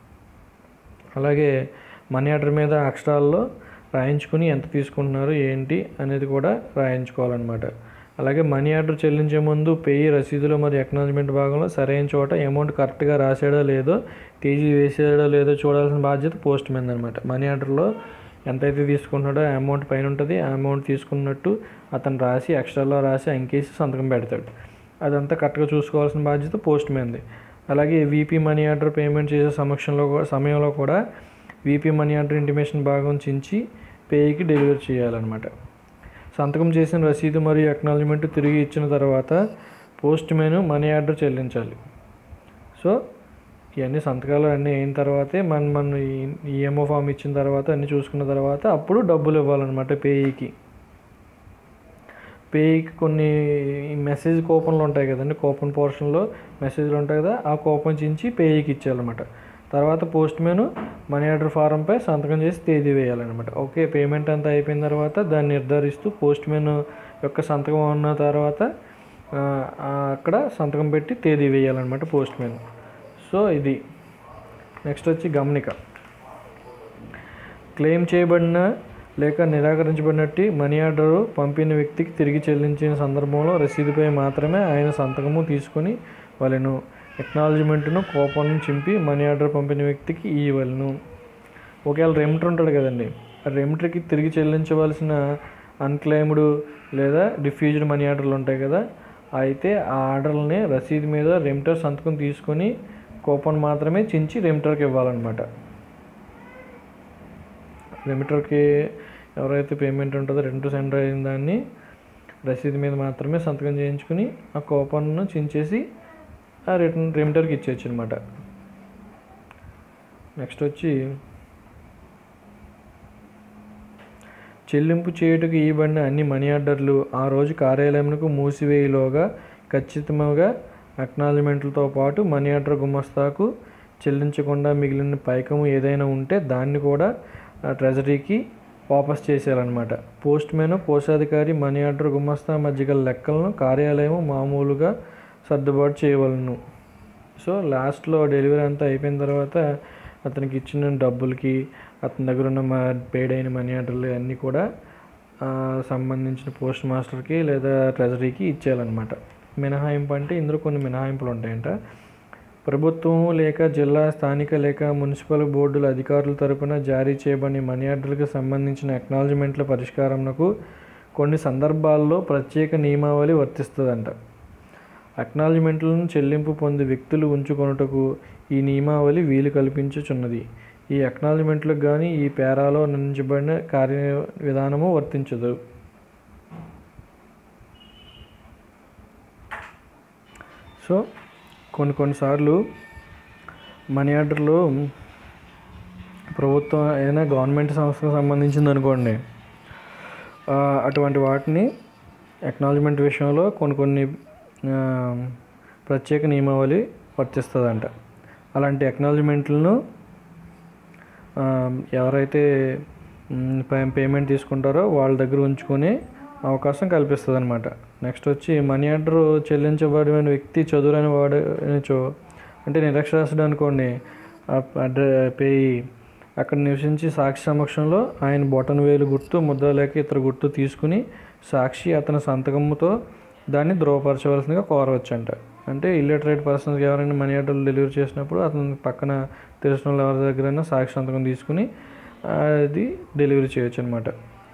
అలాగే మనీ ఆర్డర్ మీద అక్షరాల్లో రాయించుకుని ఎంత తీసుకుంటున్నారు ఏంటి అనేది కూడా రాయించుకోవాలన్నమాట అలాగే మనీ ఆర్డర్ చెల్లించే ముందు పేయి రసీదులో మరియు ఎక్నాలజ్మెంట్ భాగంలో సరైన చోట అమౌంట్ కరెక్ట్గా రాసాడో లేదో తేదీ వేసాడో లేదో చూడాల్సిన బాధ్యత పోస్ట్ మ్యాన్ అనమాట మనీ ఆర్డర్లో ఎంతైతే తీసుకుంటున్నాడో ఆ అమౌంట్ పైన ఉంటుంది ఆ అమౌంట్ తీసుకున్నట్టు అతను రాసి ఎక్స్ట్రాలో రాసి అంకేసి సంతకం పెడతాడు అదంతా కరెక్ట్గా చూసుకోవాల్సిన బాధ్యత పోస్ట్ మ్యాన్ది అలాగే వీపీ మనీ ఆర్డర్ పేమెంట్ చేసే సమక్షంలో కూ- సమయంలో కూడా వీపీ మనీ ఆర్డర్ ఇంటిమేషన్ భాగం చించి పేకి డెలివరీ చేయాలన్నమాట సంతకం చేసిన రసీదు మరియు అక్నాలజ్మెంట్ తిరిగి ఇచ్చిన తర్వాత పోస్ట్ మ్యాన్ మనీ ఆర్డర్ చెల్లించాలి సో ఇవన్నీ సంతకాలు అన్నీ అయిన తర్వాతే మన మన ఈఎంఓ ఫామ్ ఇచ్చిన తర్వాత అన్నీ చూసుకున్న తర్వాత అప్పుడు డబ్బులు ఇవ్వాలన్నమాట పేఈకి పేకి కొన్ని మెసేజ్ కూపన్లు ఉంటాయి కదండి కూపన్ పోర్షన్లో మెసేజ్లు ఉంటాయి కదా ఆ కూపన్ చించి పేకి ఇచ్చేయాలన్నమాట తర్వాత పోస్ట్ మ్యాన్ మనీ ఆర్డర్ ఫారంపై సంతకం చేసి తేదీ వేయాలన్నమాట ఓకే పేమెంట్ అంతా అయిపోయిన తర్వాత దాన్ని నిర్ధారిస్తూ పోస్ట్ మ్యాన్ యొక్క సంతకం ఉన్న తర్వాత ఆ, ఆ, అక్కడ సంతకం పెట్టి తేదీ వేయాలన్నమాట పోస్ట్ మ్యాన్ సో ఇది నెక్స్ట్ వచ్చి గమనిక క్లెయిమ్ చేయబడిన లేక నిరాకరించబడినట్టు మనీ ఆర్డర్ పంపిన వ్యక్తికి తిరిగి చెల్లించిన సందర్భంలో రసీదుపై మాత్రమే ఆయన సంతకము తీసుకొని వాళ్ళను ఎక్నాలజ్మెంట్ను కోపం చింపి మనీ ఆర్డర్ పంపిన వ్యక్తికి ఇవ్వలను ఒకవేళ రెమిటర్ ఉంటాడు కదండి ఆ రెమిటర్కి తిరిగి చెల్లించవలసిన అన్క్లెయిమ్డ్ లేదా డిఫ్యూజ్డ్ మనీ ఆర్డర్లు ఉంటాయి కదా అయితే ఆ ఆర్డర్లని రసీదు మీద రెమిటర్ సంతకం తీసుకొని కూపన్ మాత్రమే చించి రెమిటర్కి ఇవ్వాలన్నమాట రెమిటర్కి ఎవరైతే పేమెంట్ ఉంటుందో రెంట్ సెంటర్ అయిన దాన్ని రసీదు మీద మాత్రమే సంతకం చేయించుకుని ఆ కూపన్ను చించేసి ఆ రిటర్న్ రెమిటర్కి ఇచ్చేయచ్చు అనమాట నెక్స్ట్ వచ్చి చెల్లింపు చేయుటకు ఇవ్వబడిన అన్ని మనీ ఆర్డర్లు ఆ రోజు కార్యాలయంకు మూసివేయలోగా ఖచ్చితంగా అక్నాలజ్మెంట్లతో పాటు మనీ ఆర్డర్ గుమస్తాకు చెల్లించకుండా మిగిలిన పైకము ఏదైనా ఉంటే దాన్ని కూడా ఆ, ట్రెజరీకి వాపస్ చేసేయాలన్నమాట పోస్ట్ మ్యాన్ కోశాధికారి మనీ ఆర్డర్ గుమస్తా మధ్య గల లెక్కలను కార్యాలయం మామూలుగా సర్దుబాటు చేయవలను సో లాస్ట్లో డెలివరీ అంతా అయిపోయిన తర్వాత అతనికి ఇచ్చిన డబ్బులకి అతని దగ్గర ఉన్న మా పేడ్ అయిన మనీ ఆర్డర్లు అన్నీ కూడా ఆ, సంబంధించిన పోస్ట్ మాస్టర్కి లేదా ట్రెజరీకి ఇచ్చేయాలన్నమాట మినహాయింపు అంటే ఇందులో కొన్ని మినహాయింపులు ఉంటాయంట ప్రభుత్వం లేక జిల్లా స్థానిక లేక మున్సిపల్ బోర్డుల అధికారుల తరపున జారీ చేయబడిన మనీ ఆర్డర్లకు సంబంధించిన అక్నాలజ్మెంట్ల పరిష్కారంకు కొన్ని సందర్భాల్లో ప్రత్యేక నియమావళి వర్తిస్తుందంట అక్నాలజ్మెంట్లను చెల్లింపు పొంది వ్యక్తులు ఉంచుకొనుటకు ఈ నియమావళి వీలు కల్పించుచున్నది ఈ అక్నాలజ్మెంట్లకు కానీ ఈ పేరాలో నిర్ణయించబడిన కార్య విధానము వర్తించదు సో కొన్ని కొన్నిసార్లు మనీ ఆర్డర్లు ప్రభుత్వం ఏదైనా గవర్నమెంట్ సంస్థకు సంబంధించింది అనుకోండి ఆ, అటువంటి వాటిని ఎక్నాలజ్మెంట్ విషయంలో కొన్ని కొన్ని ఆ, ప్రత్యేక నియమావళి వర్తిస్తుందంట అలాంటి ఎక్నాలజ్మెంట్లను ఆ, ఎవరైతే మ్, పే- పేమెంట్ తీసుకుంటారో వాళ్ళ దగ్గర ఉంచుకునే అవకాశం కల్పిస్తుంది అనమాట నెక్స్ట్ వచ్చి మనీ ఆర్డర్ చెల్లించబడిన వ్యక్తి చదువురాని వాడు చో అంటే నిరక్షరాస్యుడు అనుకోండి అడ్ర పేయి అక్కడ నివసించి సాక్షి సమక్షంలో ఆయన బొటన వేలు గుర్తు ముద్ర లేక ఇతర గుర్తు తీసుకుని సాక్షి అతని సంతకముతో దాన్ని ధృవపరచవలసిందిగా కోరవచ్చంట అంటే ఇల్లిటరేట్ పర్సన్స్ ఎవరైనా మనీ ఆర్డర్లు డెలివరీ చేసినప్పుడు అతని పక్కన తెలిసిన వాళ్ళు ఎవరి దగ్గరైనా సాక్షి సంతకం తీసుకుని అది డెలివరీ చేయొచ్చు అనమాట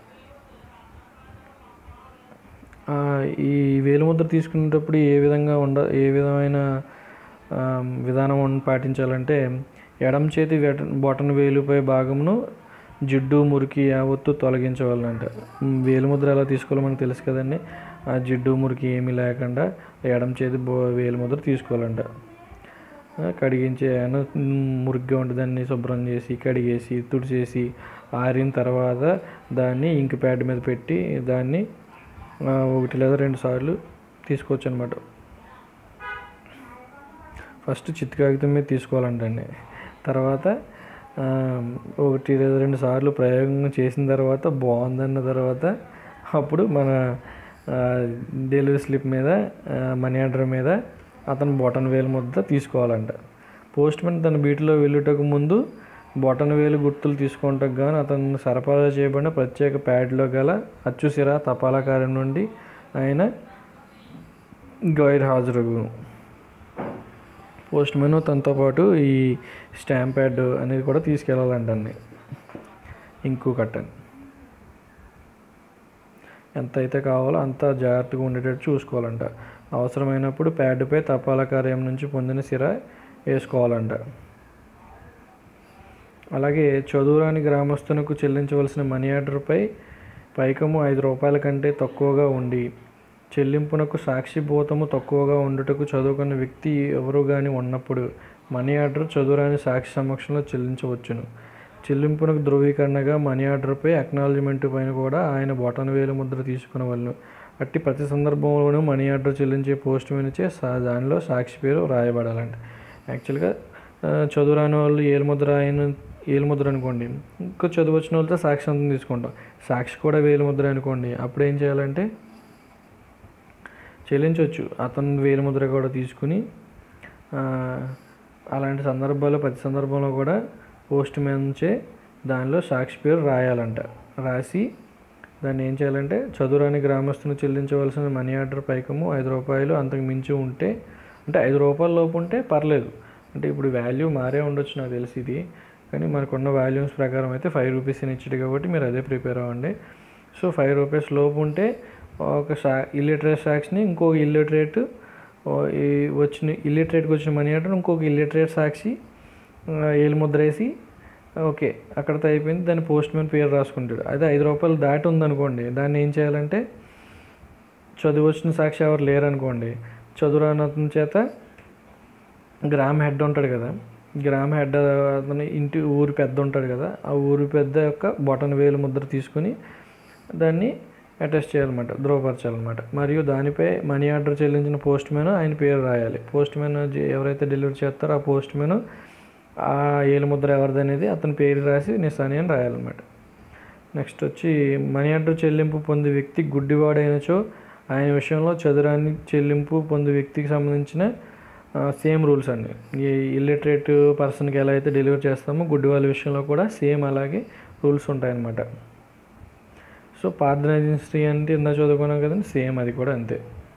ఈ వేలిముద్ర తీసుకునేటప్పుడు ఏ విధంగా ఉండ ఏ విధమైన ఆ, విధానం ఉన్- పాటించాలంటే ఎడమ చేతి వెట బొటన వేలుపై భాగమును జిడ్డు మురికి యావత్తు తొలగించవాలంట ఉమ్, వేలిముద్ర ఎలా తీసుకోవాలో మనకు తెలుసు కదండి ఆ జిడ్డు మురికి ఏమీ లేకుండా ఎడమ చేతి బో వేలిముద్ర తీసుకోవాలంట ఆ, కడిగించి ఏమైనా మురిగ్గా ఉంటే దాన్ని శుభ్రం చేసి కడిగేసి తుడిచేసి ఆరిన తర్వాత దాన్ని ఇంక్ ప్యాడ్ మీద పెట్టి దాన్ని ఆ, ఒకటి లేదా రెండు సార్లు తీసుకోవచ్చు అనమాట ఫస్ట్ చిత్తు కాగితం మీద తీసుకోవాలంటండి తర్వాత ఆ, ఒకటి లేదా రెండు సార్లు ప్రయోగం చేసిన తర్వాత బాగుందన్న తర్వాత అప్పుడు మన ఆ, డెలివరీ స్లిప్ మీద ఆ, మనీ ఆర్డర్ మీద అతను బొటన్ వేలు ముద్ద తీసుకోవాలంట పోస్ట్ మ్యాన్ తన బీటులో వెళ్ళుటకు ముందు బొటన్ వేలు గుర్తులు తీసుకుంటకు గాను అతను సరఫరా చేయబడిన ప్రత్యేక ప్యాడ్లో గల అచ్చుసిర తపాలా కార్యం నుండి ఆయన గైర్ హాజరు పోస్ట్ మెన్ తనతో పాటు ఈ స్టాంప్ ప్యాడ్ అనేది కూడా తీసుకెళ్ళాలంటండి ఇంకు కట్టండి ఎంత అయితే కావాలో అంత జాగ్రత్తగా ఉండేటట్టు చూసుకోవాలంట అవసరమైనప్పుడు ప్యాడ్పై తపాలా కార్యం నుంచి పొందిన సిర వేసుకోవాలంట అలాగే చదువురాని గ్రామస్తునకు చెల్లించవలసిన మనీ ఆర్డర్పై పైకము ఐదు రూపాయల కంటే తక్కువగా ఉండి చెల్లింపునకు సాక్షిభూతము తక్కువగా ఉండుటకు చదువుకున్న వ్యక్తి ఎవరు కానీ ఉన్నప్పుడు మనీ ఆర్డర్ చదువురాని సాక్షి సమక్షంలో చెల్లించవచ్చును చెల్లింపునకు ధృవీకరణగా మనీ ఆర్డర్పై అక్నాలజ్మెంట్ పైన కూడా ఆయన బొటన వేలు ముద్ర తీసుకునవలను అట్టి ప్రతి సందర్భంలోనూ మనీ ఆర్డర్ చెల్లించే పోస్ట్ వినిచే సా దానిలో సాక్షి పేరు రాయబడాలంట యాక్చువల్గా ఆ, చదువురాని వాళ్ళు ఏలుముద్ర ఆయన ఏలుముద్ర అనుకోండి ఇంకా చదువు వచ్చిన వాళ్ళతో సాక్షి అంతం తీసుకుంటాం సాక్షి కూడా వేలుముద్ర అనుకోండి అప్పుడు ఏం చేయాలంటే చెల్లించవచ్చు అతను వేలుముద్ర కూడా తీసుకుని ఆ, అలాంటి సందర్భాల్లో ప్రతి సందర్భంలో కూడా పోస్ట్ మ్యాన్ నుంచే దానిలో సాక్షి పేరు రాయాలంట రాసి దాన్ని ఏం చేయాలంటే చదువురాని గ్రామస్తుని చెల్లించవలసిన మనీ ఆర్డర్ పైకము ఐదు రూపాయలు అంతకు మించి ఉంటే అంటే ఐదు రూపాయల లోపు ఉంటే పర్లేదు అంటే ఇప్పుడు వాల్యూ మారే ఉండొచ్చు నాకు తెలిసి ఇది కానీ మనకున్న వాల్యూమ్స్ ప్రకారం అయితే ఫైవ్ రూపీస్ అని ఇచ్చాడు కాబట్టి మీరు అదే ప్రిపేర్ అవ్వండి సో ఫైవ్ రూపీస్ లోపు ఉంటే ఒక సా ఇల్లిటరేట్ సాక్షిని ఇంకొక ఇల్లిటరేట్ ఈ వచ్చిన ఇల్లిటరేట్కి వచ్చిన మనీ ఆర్డర్ ఇంకొక ఇల్లిటరేట్ సాక్షి ఆ, ఏలు ముద్ర వేసి ఓకే అక్కడితో అయిపోయింది దాని పోస్ట్ మ్యాన్ పేరు రాసుకుంటాడు అదే ఐదు రూపాయలు దాటి ఉందనుకోండి దాన్ని ఏం చేయాలంటే చదువు వచ్చిన సాక్షి ఎవరు లేరనుకోండి చదువురాని అతని చేత గ్రామ హెడ్ ఉంటాడు కదా గ్రామ హెడ్ అతని ఇంటి ఊరి పెద్ద ఉంటాడు కదా ఆ ఊరి పెద్ద యొక్క బొటన వేలు ముద్ర తీసుకుని దాన్ని అటెస్ట్ చేయాలన్నమాట ధృవపరచాలన్నమాట మరియు దానిపై మనీ ఆర్డర్ చెల్లించిన పోస్ట్ మ్యాన్ ఆయన పేరు రాయాలి పోస్ట్ మ్యాన్ ఎవరైతే డెలివరీ చేస్తారో ఆ పోస్ట్ మ్యాన్ ఆ ఏలు ముద్ర ఎవరిది అనేది అతని పేరు రాసి నిశాని అని రాయాలన్నమాట నెక్స్ట్ వచ్చి మనీ ఆర్డర్ చెల్లింపు పొందే వ్యక్తి గుడ్డివాడైనచో ఆయన విషయంలో చదురాని చెల్లింపు పొందే వ్యక్తికి సంబంధించిన సేమ్ రూల్స్ అండి ఈ ఇల్లిటరేట్ పర్సన్కి ఎలా అయితే డెలివరీ చేస్తామో గుడ్డి వాళ్ళ విషయంలో కూడా సేమ్ అలాగే రూల్స్ ఉంటాయన్నమాట సో పార్థనైజింగ్ అంటే ఇందా చదువుకున్నాం కదండి సేమ్ అది కూడా అంతే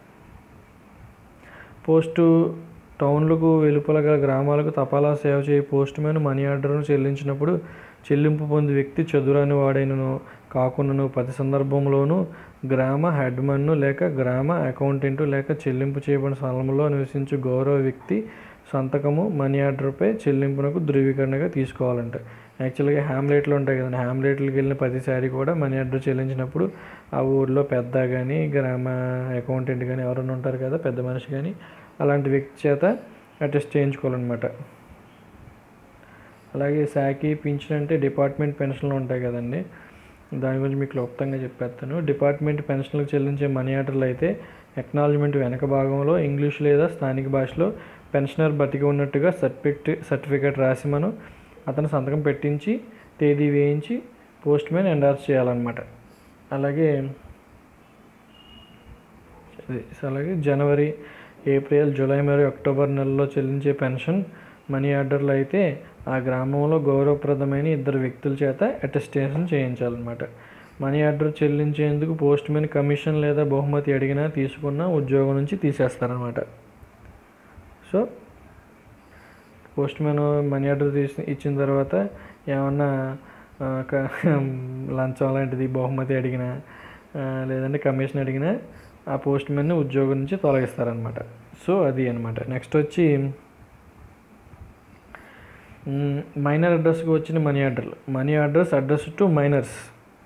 పోస్టు టౌన్లకు వెలుపల గల గ్రామాలకు తపాలా సేవ చేయ పోస్ట్ మ్యాన్ మనీ ఆర్డర్ను చెల్లించినప్పుడు చెల్లింపు పొంది వ్యక్తి చదురాని వాడైనను కాకుండాను ప్రతి సందర్భంలోనూ గ్రామ హెడ్మన్ను లేక గ్రామ అకౌంటెంట్ లేక చెల్లింపు చేయబడిన స్థలంలో నివసించు గౌరవ వ్యక్తి సంతకము మనీ ఆర్డర్పై చెల్లింపునకు ధృవీకరణగా తీసుకోవాలంట యాక్చువల్గా హ్యామ్లెట్లు ఉంటాయి కదండి హ్యామ్లెట్లకు వెళ్ళిన ప్రతిసారి కూడా మనీ ఆర్డర్ చెల్లించినప్పుడు ఆ ఊర్లో పెద్ద కానీ గ్రామ అకౌంటెంట్ కానీ ఎవరైనా ఉంటారు కదా పెద్ద మనిషి కానీ అలాంటి వ్యక్తి చేత అటెస్ట్ చేయించుకోవాలన్నమాట అలాగే శాఖీ పింఛన్ అంటే డిపార్ట్మెంట్ పెన్షన్లు ఉంటాయి కదండి దాని గురించి మీకు క్లుప్తంగా చెప్పేస్తాను డిపార్ట్మెంట్ పెన్షన్లకు చెల్లించే మనీ ఆర్డర్లు అయితే ఎక్నాలజ్మెంట్ వెనక భాగంలో ఇంగ్లీష్ లేదా స్థానిక భాషలో పెన్షనర్ బతికి ఉన్నట్టుగా సర్టిఫికెట్ సర్టిఫికేట్ రాసి మనం అతను సంతకం పెట్టించి తేదీ వేయించి పోస్ట్ మ్యాన్ ఎండార్స్ చేయాలన్నమాట అలాగే అది అలాగే జనవరి ఏప్రిల్ జూలై మరియు అక్టోబర్ నెలలో చెల్లించే పెన్షన్ మనీ ఆర్డర్లు అయితే ఆ గ్రామంలో గౌరవప్రదమైన ఇద్దరు వ్యక్తుల చేత అటెస్టేషన్ చేయించాలన్నమాట మనీ ఆర్డర్ చెల్లించేందుకు పోస్ట్ మ్యాన్ కమిషన్ లేదా బహుమతి అడిగినా తీసుకున్న ఉద్యోగం నుంచి తీసేస్తారనమాట so postman money order తీసి ఇచ్చిన తర్వాత ఏమన్నా ఆ, క- లంచం లాంటిది బహుమతి అడిగినా ఆ, లేదంటే కమిషన్ అడిగినా ఆ పోస్ట్ మ్యాన్ని ఉద్యోగం నుంచి తొలగిస్తారనమాట సో అది అనమాట నెక్స్ట్ వచ్చి మైనర్ అడ్రస్కి వచ్చిన మనీ ఆర్డర్లు money orders address to minors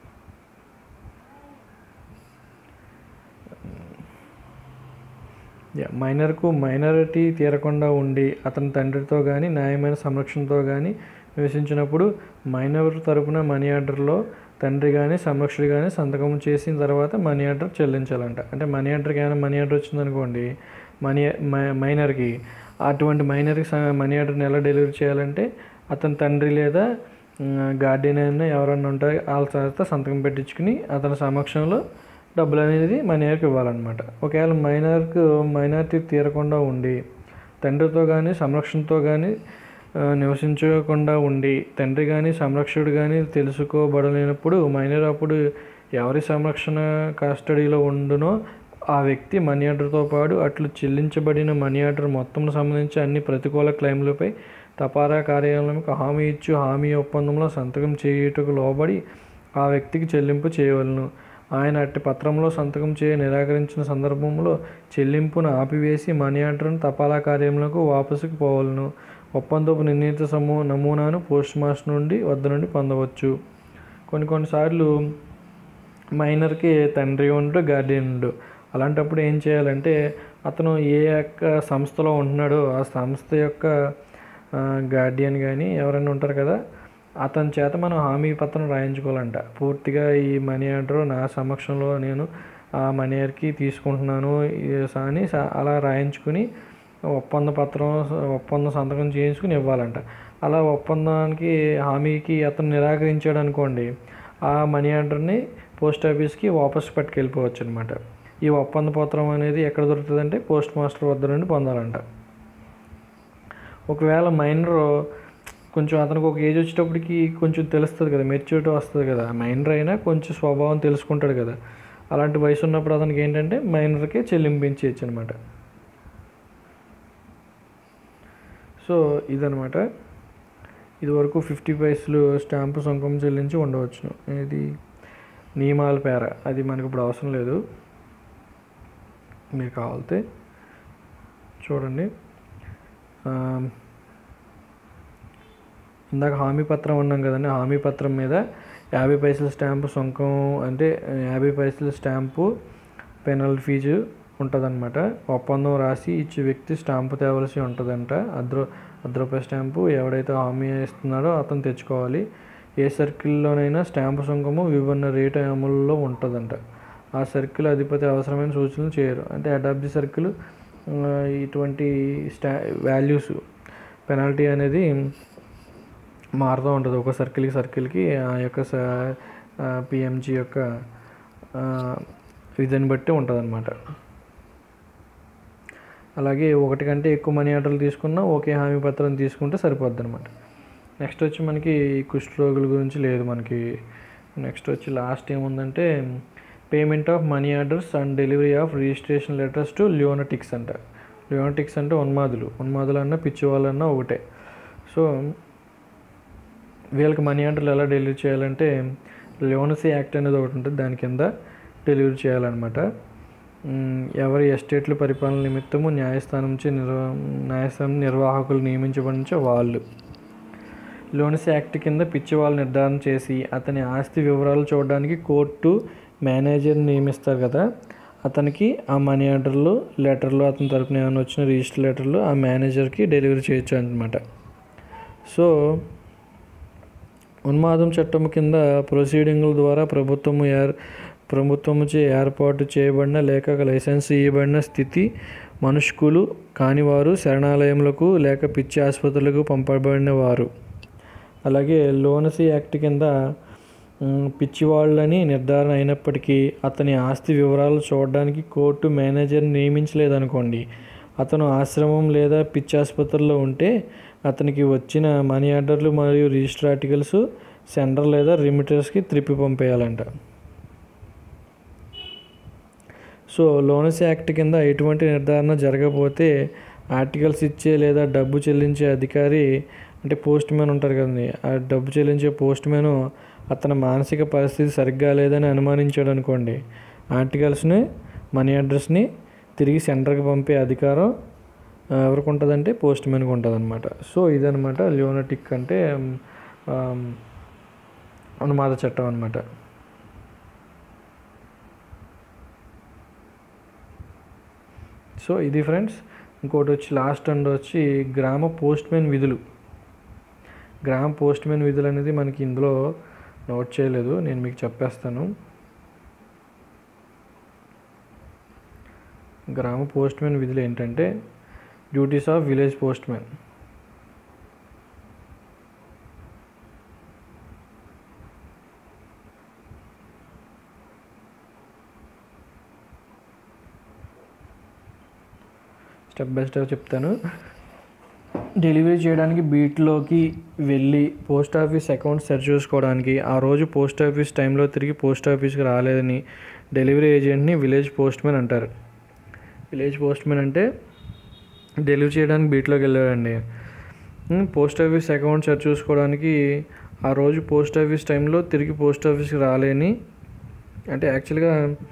యా మైనర్కు మైనారిటీ తీరకుండా ఉండి అతని తండ్రితో కానీ న్యాయమైన సంరక్షణతో కానీ నివసించినప్పుడు మైనర్ తరపున మనీ ఆర్డర్లో తండ్రి కానీ సంరక్షకుడు కానీ సంతకం చేసిన తర్వాత మనీ ఆర్డర్ చెల్లించాలంట అంటే మనీ ఆర్డర్కి ఏమైనా మనీ ఆర్డర్ వచ్చిందనుకోండి మనీ మై- మైనర్కి అటువంటి మైనర్కి స- మనీ ఆర్డర్ని ఎలా డెలివరీ చేయాలంటే అతని తండ్రి లేదా గార్డియన్ అయినా ఎవరన్నా ఉంటారు వాళ్ళ చేత సంతకం పెట్టించుకుని అతని సమక్షంలో డబ్బులు అనేది మైనర్కి ఇవ్వాలన్నమాట ఒకవేళ మైనర్కు మైనారిటీ తీరకుండా ఉండి తండ్రితో కానీ సంరక్షణతో కానీ ఆ, నివసించకుండా ఉండి తండ్రి కానీ సంరక్షకుడు కానీ తెలుసుకోబడలేనప్పుడు మైనర్ అప్పుడు ఎవరి సంరక్షణ కస్టడీలో ఉండునో ఆ వ్యక్తి మనీ ఆర్డర్తో పాటు అట్లు చెల్లించబడిన మనీ ఆర్డర్ మొత్తం సంబంధించి అన్ని ప్రతికూల క్లెయిమ్లపై తపాలా కార్యాలయంకు హామీ ఇచ్చు హామీ ఒప్పందంలో సంతకం చేయుటకు లోబడి ఆ వ్యక్తికి చెల్లింపు చేయవలను ఆయన అట్టి పత్రంలో సంతకం చేయ నిరాకరించిన సందర్భంలో చెల్లింపును ఆపివేసి మనీ ఆర్డర్ను తపాలా కార్యాలయంకు వాపసుకు పోవలను ఒప్పందపు నిర్ణీత సమూ నమూనాను పోస్ట్ మాస్టర్ నుండి వద్ద నుండి పొందవచ్చు కొన్ని కొన్నిసార్లు మైనర్కి తండ్రి ఉండు గార్డియన్ ఉండు అలాంటప్పుడు ఏం చేయాలంటే అతను ఏ యొక్క సంస్థలో ఉంటున్నాడో ఆ సంస్థ యొక్క గార్డియన్ కానీ ఎవరైనా ఉంటారు కదా అతని చేత మనం హామీ పత్రం రాయించుకోవాలంట పూర్తిగా ఈ మనీ ఆర్డర్ నా సమక్షంలో నేను ఆ మనీ ఆర్డర్కి తీసుకుంటున్నాను ఈ స- అని స- అలా రాయించుకుని ఒప్పంద పత్రం ఒప్పందం సంతకం చేయించుకుని ఇవ్వాలంట అలా ఒప్పందానికి హామీకి అతను నిరాకరించాడు అనుకోండి ఆ మనీ ఆర్డర్ని పోస్ట్ ఆఫీస్కి వాపస్ పట్టుకెళ్ళిపోవచ్చు అనమాట ఈ ఒప్పంద పత్రం అనేది ఎక్కడ దొరుకుతుందంటే పోస్ట్ మాస్టర్ వద్ద నుండి పొందాలంట ఒకవేళ మైనర్ కొంచెం అతనికి ఒక ఏజ్ వచ్చేటప్పటికి కొంచెం తెలుస్తుంది కదా మెచ్యూరిటీ వస్తుంది కదా మైనర్ అయినా కొంచెం స్వభావం తెలుసుకుంటాడు కదా అలాంటి వయసు ఉన్నప్పుడు అతనికి ఏంటంటే మైనర్కే చెల్లింపించవచ్చు అనమాట సో ఇదనమాట ఇదివరకు ఫిఫ్టీ పైసలు స్టాంపు సొంకం చెల్లించి ఉండవచ్చును ఇది నియమాల పేర అది మనకి ఇప్పుడు అవసరం లేదు మీరు కావాలితే చూడండి ఆ, ఇందాక హామీ పత్రం ఉన్నాం కదండి హామీ పత్రం మీద యాభై పైసల స్టాంపు సొంకం అంటే యాభై పైసల స్టాంపు పెనల్టీ ఫీజు ఉంటుందన్నమాట ఒప్పందం రాసి ఇచ్చే వ్యక్తి స్టాంపు తేవలసి ఉంటుందంట అర్ధ అర్ధ రూపాయి స్టాంపు ఎవడైతే హామీ ఇస్తున్నాడో అతను తెచ్చుకోవాలి ఏ సర్కిల్లోనైనా స్టాంపు సొంకము విభిన్న రేటు అమలులో ఉంటుందంట ఆ సర్కిల్ అధిపతి అవసరమైన సూచనలు చేయరు అంటే హెడ్ ఆఫ్ ది సర్కిల్ ఇటువంటి స్టా వాల్యూస్ పెనాల్టీ అనేది మారుతూ ఉంటుంది ఒక సర్కిల్కి సర్కిల్కి ఆ యొక్క పిఎంజీ యొక్క ఆ, ఇదని బట్టి ఉంటుంది అనమాట అలాగే ఒకటి కంటే ఎక్కువ మనీ ఆర్డర్లు తీసుకున్నా ఒకే హామీ పత్రం తీసుకుంటే సరిపోద్ది అనమాట నెక్స్ట్ వచ్చి మనకి ఈ కుష్ఠరోగుల గురించి లేదు మనకి నెక్స్ట్ వచ్చి లాస్ట్ ఏముందంటే payment of money orders and delivery of registration letters to లియోనటిక్స్ అంట లియోనటిక్స్ అంటే ఉన్మాదులు ఉన్మాదులు అన్నా పిచ్చి వాళ్ళన్నా ఒకటే సో వీళ్ళకి మనీ ఆర్డర్లు ఎలా డెలివరీ చేయాలంటే లియోనసీ యాక్ట్ అనేది ఒకటి ఉంటుంది దాని కింద డెలివరీ చేయాలన్నమాట మ్, ఎవరి ఎస్టేట్ల పరిపాలన నిమిత్తము న్యాయస్థానం నుంచి నిర్వ న్యాయస్థానం నిర్వాహకులు నియమించబడించే వాళ్ళు లోన్స్ యాక్ట్ కింద పిచ్చి వాళ్ళు నిర్ధారణ చేసి అతని ఆస్తి వివరాలు చూడడానికి కోర్టు మేనేజర్ నియమిస్తారు కదా అతనికి ఆ మనీ ఆర్డర్లు లెటర్లు అతని తరపున ఏమైనా వచ్చిన రిజిస్టర్ లెటర్లు ఆ మేనేజర్కి డెలివరీ చేయొచ్చు అనమాట సో ఉన్మాదం చట్టం కింద ప్రొసీడింగ్ల ద్వారా ప్రభుత్వము ఏర్ ప్రభుత్వముచే ఏర్పాటు చేయబడిన లేక లైసెన్స్ ఇవ్వబడిన స్థితి మనుష్కులు కానివారు శరణాలయములకు లేక పిచ్చి ఆసుపత్రులకు పంపబడిన వారు అలాగే లోనసీ యాక్ట్ కింద మ్, పిచ్చివాళ్ళని నిర్ధారణ అయినప్పటికీ అతని ఆస్తి వివరాలు చూడడానికి కోర్టు మేనేజర్ నియమించలేదనుకోండి అతను ఆశ్రమం లేదా పిచ్చి ఆసుపత్రిలో ఉంటే అతనికి వచ్చిన మనీ ఆర్డర్లు మరియు రిజిస్టర్ ఆర్టికల్స్ సెంటర్ లేదా రిమిటర్స్కి త్రిప్పి పంపేయాలంట సో లోనస్ యాక్ట్ కింద ఎటువంటి నిర్ధారణ జరగకపోతే ఆర్టికల్స్ ఇచ్చే లేదా డబ్బు చెల్లించే అధికారి అంటే పోస్ట్ మ్యాన్ ఉంటారు కదండి ఆ డబ్బు చెల్లించే పోస్ట్ మ్యాన్ అతని మానసిక పరిస్థితి సరిగ్గా లేదని అనుమానించాడు అనుకోండి ఆర్టికల్స్ని మనీ అడ్రస్ని తిరిగి సెంటర్కి పంపే అధికారం ఆ, ఎవరికి ఉంటుందంటే పోస్ట్ మ్యాన్కి ఉంటుంది అనమాట సో ఇదనమాట లియోనటిక్ అంటే ఆమ్, అనుమాద చట్టం అనమాట సో ఇది ఫ్రెండ్స్ ఇంకోటి వచ్చి లాస్ట్ అండ్ వచ్చి గ్రామ పోస్ట్ మ్యాన్ విధులు గ్రామ పోస్ట్ మ్యాన్ విధులు అనేది మనకి ఇందులో నోట్ చేయలేదు నేను మీకు చెప్పేస్తాను గ్రామ పోస్ట్ మ్యాన్ విధులు ఏంటంటే duties of village postman step by step చెప్తాను డెలివరీ చేయడానికి బీట్లోకి వెళ్ళి పోస్ట్ ఆఫీస్ అకౌంట్ సెర్చ్ చేసుకోవడానికి ఆ రోజు పోస్ట్ ఆఫీస్ టైంలో తిరిగి పోస్ట్ ఆఫీస్కి రాలేదని డెలివరీ ఏజెంట్ని విలేజ్ పోస్ట్ మ్యాన్ అంటారు విలేజ్ పోస్ట్ మ్యాన్ అంటే డెలివరీ చేయడానికి బీట్లోకి వెళ్ళాడండి ఉమ్, పోస్ట్ ఆఫీస్ అకౌంట్ సరి చూసుకోవడానికి ఆ రోజు పోస్ట్ ఆఫీస్ టైంలో తిరిగి పోస్ట్ ఆఫీస్కి రాలేని అంటే యాక్చువల్గా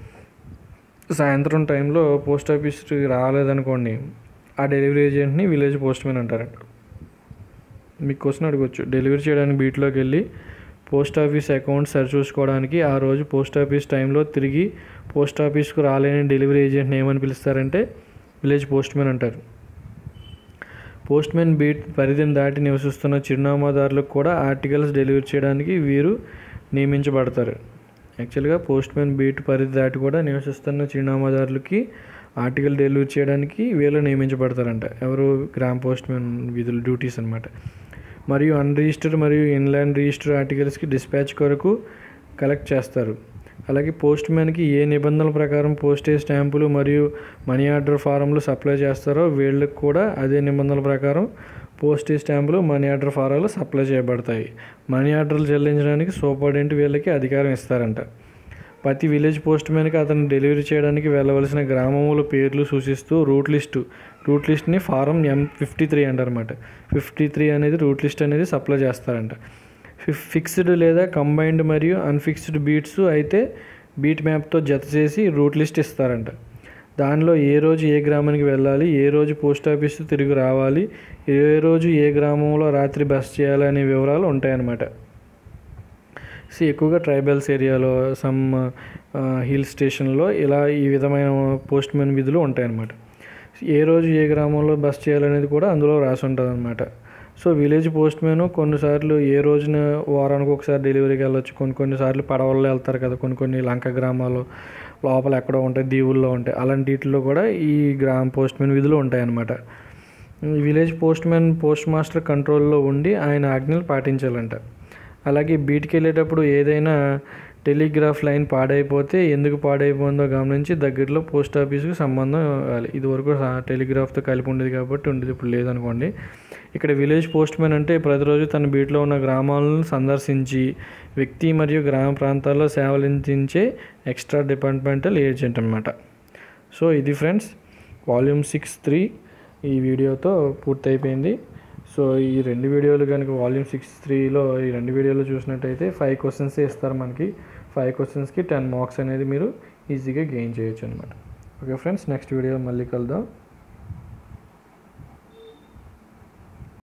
సాయంత్రం టైంలో పోస్ట్ ఆఫీస్కి రాలేదనుకోండి ఆ డెలివరీ ఏజెంట్ని విలేజ్ పోస్ట్ మ్యాన్ అంటారంట మీకు క్వశ్చన్ అడగొచ్చు డెలివరీ చేయడానికి బీట్లోకి వెళ్ళి పోస్ట్ ఆఫీస్ అకౌంట్ సరి చూసుకోవడానికి ఆ రోజు పోస్ట్ ఆఫీస్ టైంలో తిరిగి పోస్ట్ ఆఫీస్కు రాలేని డెలివరీ ఏజెంట్ని ఏమని పిలుస్తారంటే విలేజ్ పోస్ట్ మ్యాన్ అంటారు పోస్ట్ మ్యాన్ బీట్ పరిధిని దాటి నివసిస్తున్న చిరునామాదారులకు కూడా ఆర్టికల్స్ డెలివరీ చేయడానికి వీరు నియమించబడతారు యాక్చువల్గా పోస్ట్ మ్యాన్ బీట్ పరిధి దాటి కూడా నివసిస్తున్న చిరునామాదారులకి ఆర్టికల్ డెలివరీ చేయడానికి వీళ్ళు నియమించబడతారంట ఎవరు గ్రామ్ పోస్ట్ మ్యాన్ విధులు డ్యూటీస్ అనమాట మరియు అన్రిజిస్టర్డ్ మరియు ఇన్లాండ్ రిజిస్టర్ ఆర్టికల్స్కి డిస్పాచ్ కొరకు కలెక్ట్ చేస్తారు అలాగే పోస్ట్ మ్యాన్కి ఏ నిబంధనల ప్రకారం పోస్టేజ్ స్టాంపులు మరియు మనీ ఆర్డర్ ఫారంలు సప్లై చేస్తారో వీళ్ళకి కూడా అదే నిబంధనల ప్రకారం పోస్టేజ్ స్టాంపులు మనీ ఆర్డర్ ఫారాలు సప్లై చేయబడతాయి మనీ ఆర్డర్లు చెల్లించడానికి సూపరింటెండెంట్ వీళ్ళకి అధికారం ఇస్తారంట ప్రతి విలేజ్ పోస్ట్ మ్యాన్కి అతను డెలివరీ చేయడానికి వెళ్ళవలసిన గ్రామముల పేర్లు సూచిస్తూ రూట్ లిస్టు రూట్ లిస్ట్ని ఫారం ఎం ఫిఫ్టీ త్రీ అంటారన్నమాట ఫిఫ్టీ త్రీ అనేది రూట్ లిస్ట్ అనేది సప్లై చేస్తారంట ఫి- ఫిక్స్డ్ లేదా కంబైన్డ్ మరియు అన్ఫిక్స్డ్ బీట్స్ అయితే బీట్ మ్యాప్తో జత చేసి రూట్ లిస్ట్ ఇస్తారంట దానిలో ఏ రోజు ఏ గ్రామానికి వెళ్ళాలి ఏ రోజు పోస్ట్ ఆఫీస్ తిరిగి రావాలి ఏ రోజు ఏ గ్రామంలో రాత్రి బస్ చేయాలి అనే వివరాలు ఉంటాయన్నమాట సో ఎక్కువగా ట్రైబల్స్ ఏరియాలో సమ్ హిల్ స్టేషన్లో ఇలా ఈ విధమైన పోస్ట్ మ్యాన్ విధులు ఉంటాయన్నమాట ఏ రోజు ఏ గ్రామంలో బస్ చేయాలనేది కూడా అందులో రాసి ఉంటుంది అనమాట సో విలేజ్ పోస్ట్ మ్యాన్ కొన్నిసార్లు ఏ రోజున వారానికి ఒకసారి డెలివరీకి వెళ్ళొచ్చు కొన్ని కొన్నిసార్లు పడవల్లో వెళ్తారు కదా కొన్ని కొన్ని లంక గ్రామాలు లోపల ఎక్కడో ఉంటాయి దీవుల్లో ఉంటాయి అలాంటి వీటిలో కూడా ఈ గ్రామ పోస్ట్ మ్యాన్ విధులు ఉంటాయన్నమాట ఈ village postman postmaster కంట్రోల్లో ఉండి ఆయన ఆజ్ఞలు పాటించాలంట అలాగే బీట్కి వెళ్ళేటప్పుడు ఏదైనా టెలిగ్రాఫ్ లైన్ పాడైపోతే ఎందుకు పాడైపోయిందో గమనించి దగ్గరలో పోస్ట్ ఆఫీస్కి సంబంధం ఇవ్వాలి ఇది వరకు టెలిగ్రాఫ్తో కలిపి ఉండేది కాబట్టి ఉండేది ఇప్పుడు లేదనుకోండి ఇక్కడ విలేజ్ పోస్ట్ మ్యాన్ అంటే ప్రతిరోజు తన బీట్లో ఉన్న గ్రామాలను సందర్శించి వ్యక్తి మరియు గ్రామ ప్రాంతాల్లో సేవలు అందించే ఎక్స్ట్రా డిపార్ట్మెంటల్ ఏజెంట్ అనమాట సో ఇది ఫ్రెండ్స్ వాల్యూమ్ సిక్స్ త్రీ ఈ వీడియోతో పూర్తయిపోయింది సో ఈ రెండు వీడియోలు కనుక వాల్యూమ్ సిక్స్ త్రీలో ఈ రెండు వీడియోలు చూసినట్టయితే ఫైవ్ క్వశ్చన్స్ ఇస్తారు మనకి ఫైవ్ క్వశ్చన్స్కి టెన్ మార్క్స్ అనేది మీరు ఈజీగా గెయిన్ చేయొచ్చు అనమాట ఓకే ఫ్రెండ్స్ నెక్స్ట్ వీడియో మళ్ళీ కలుద్దాం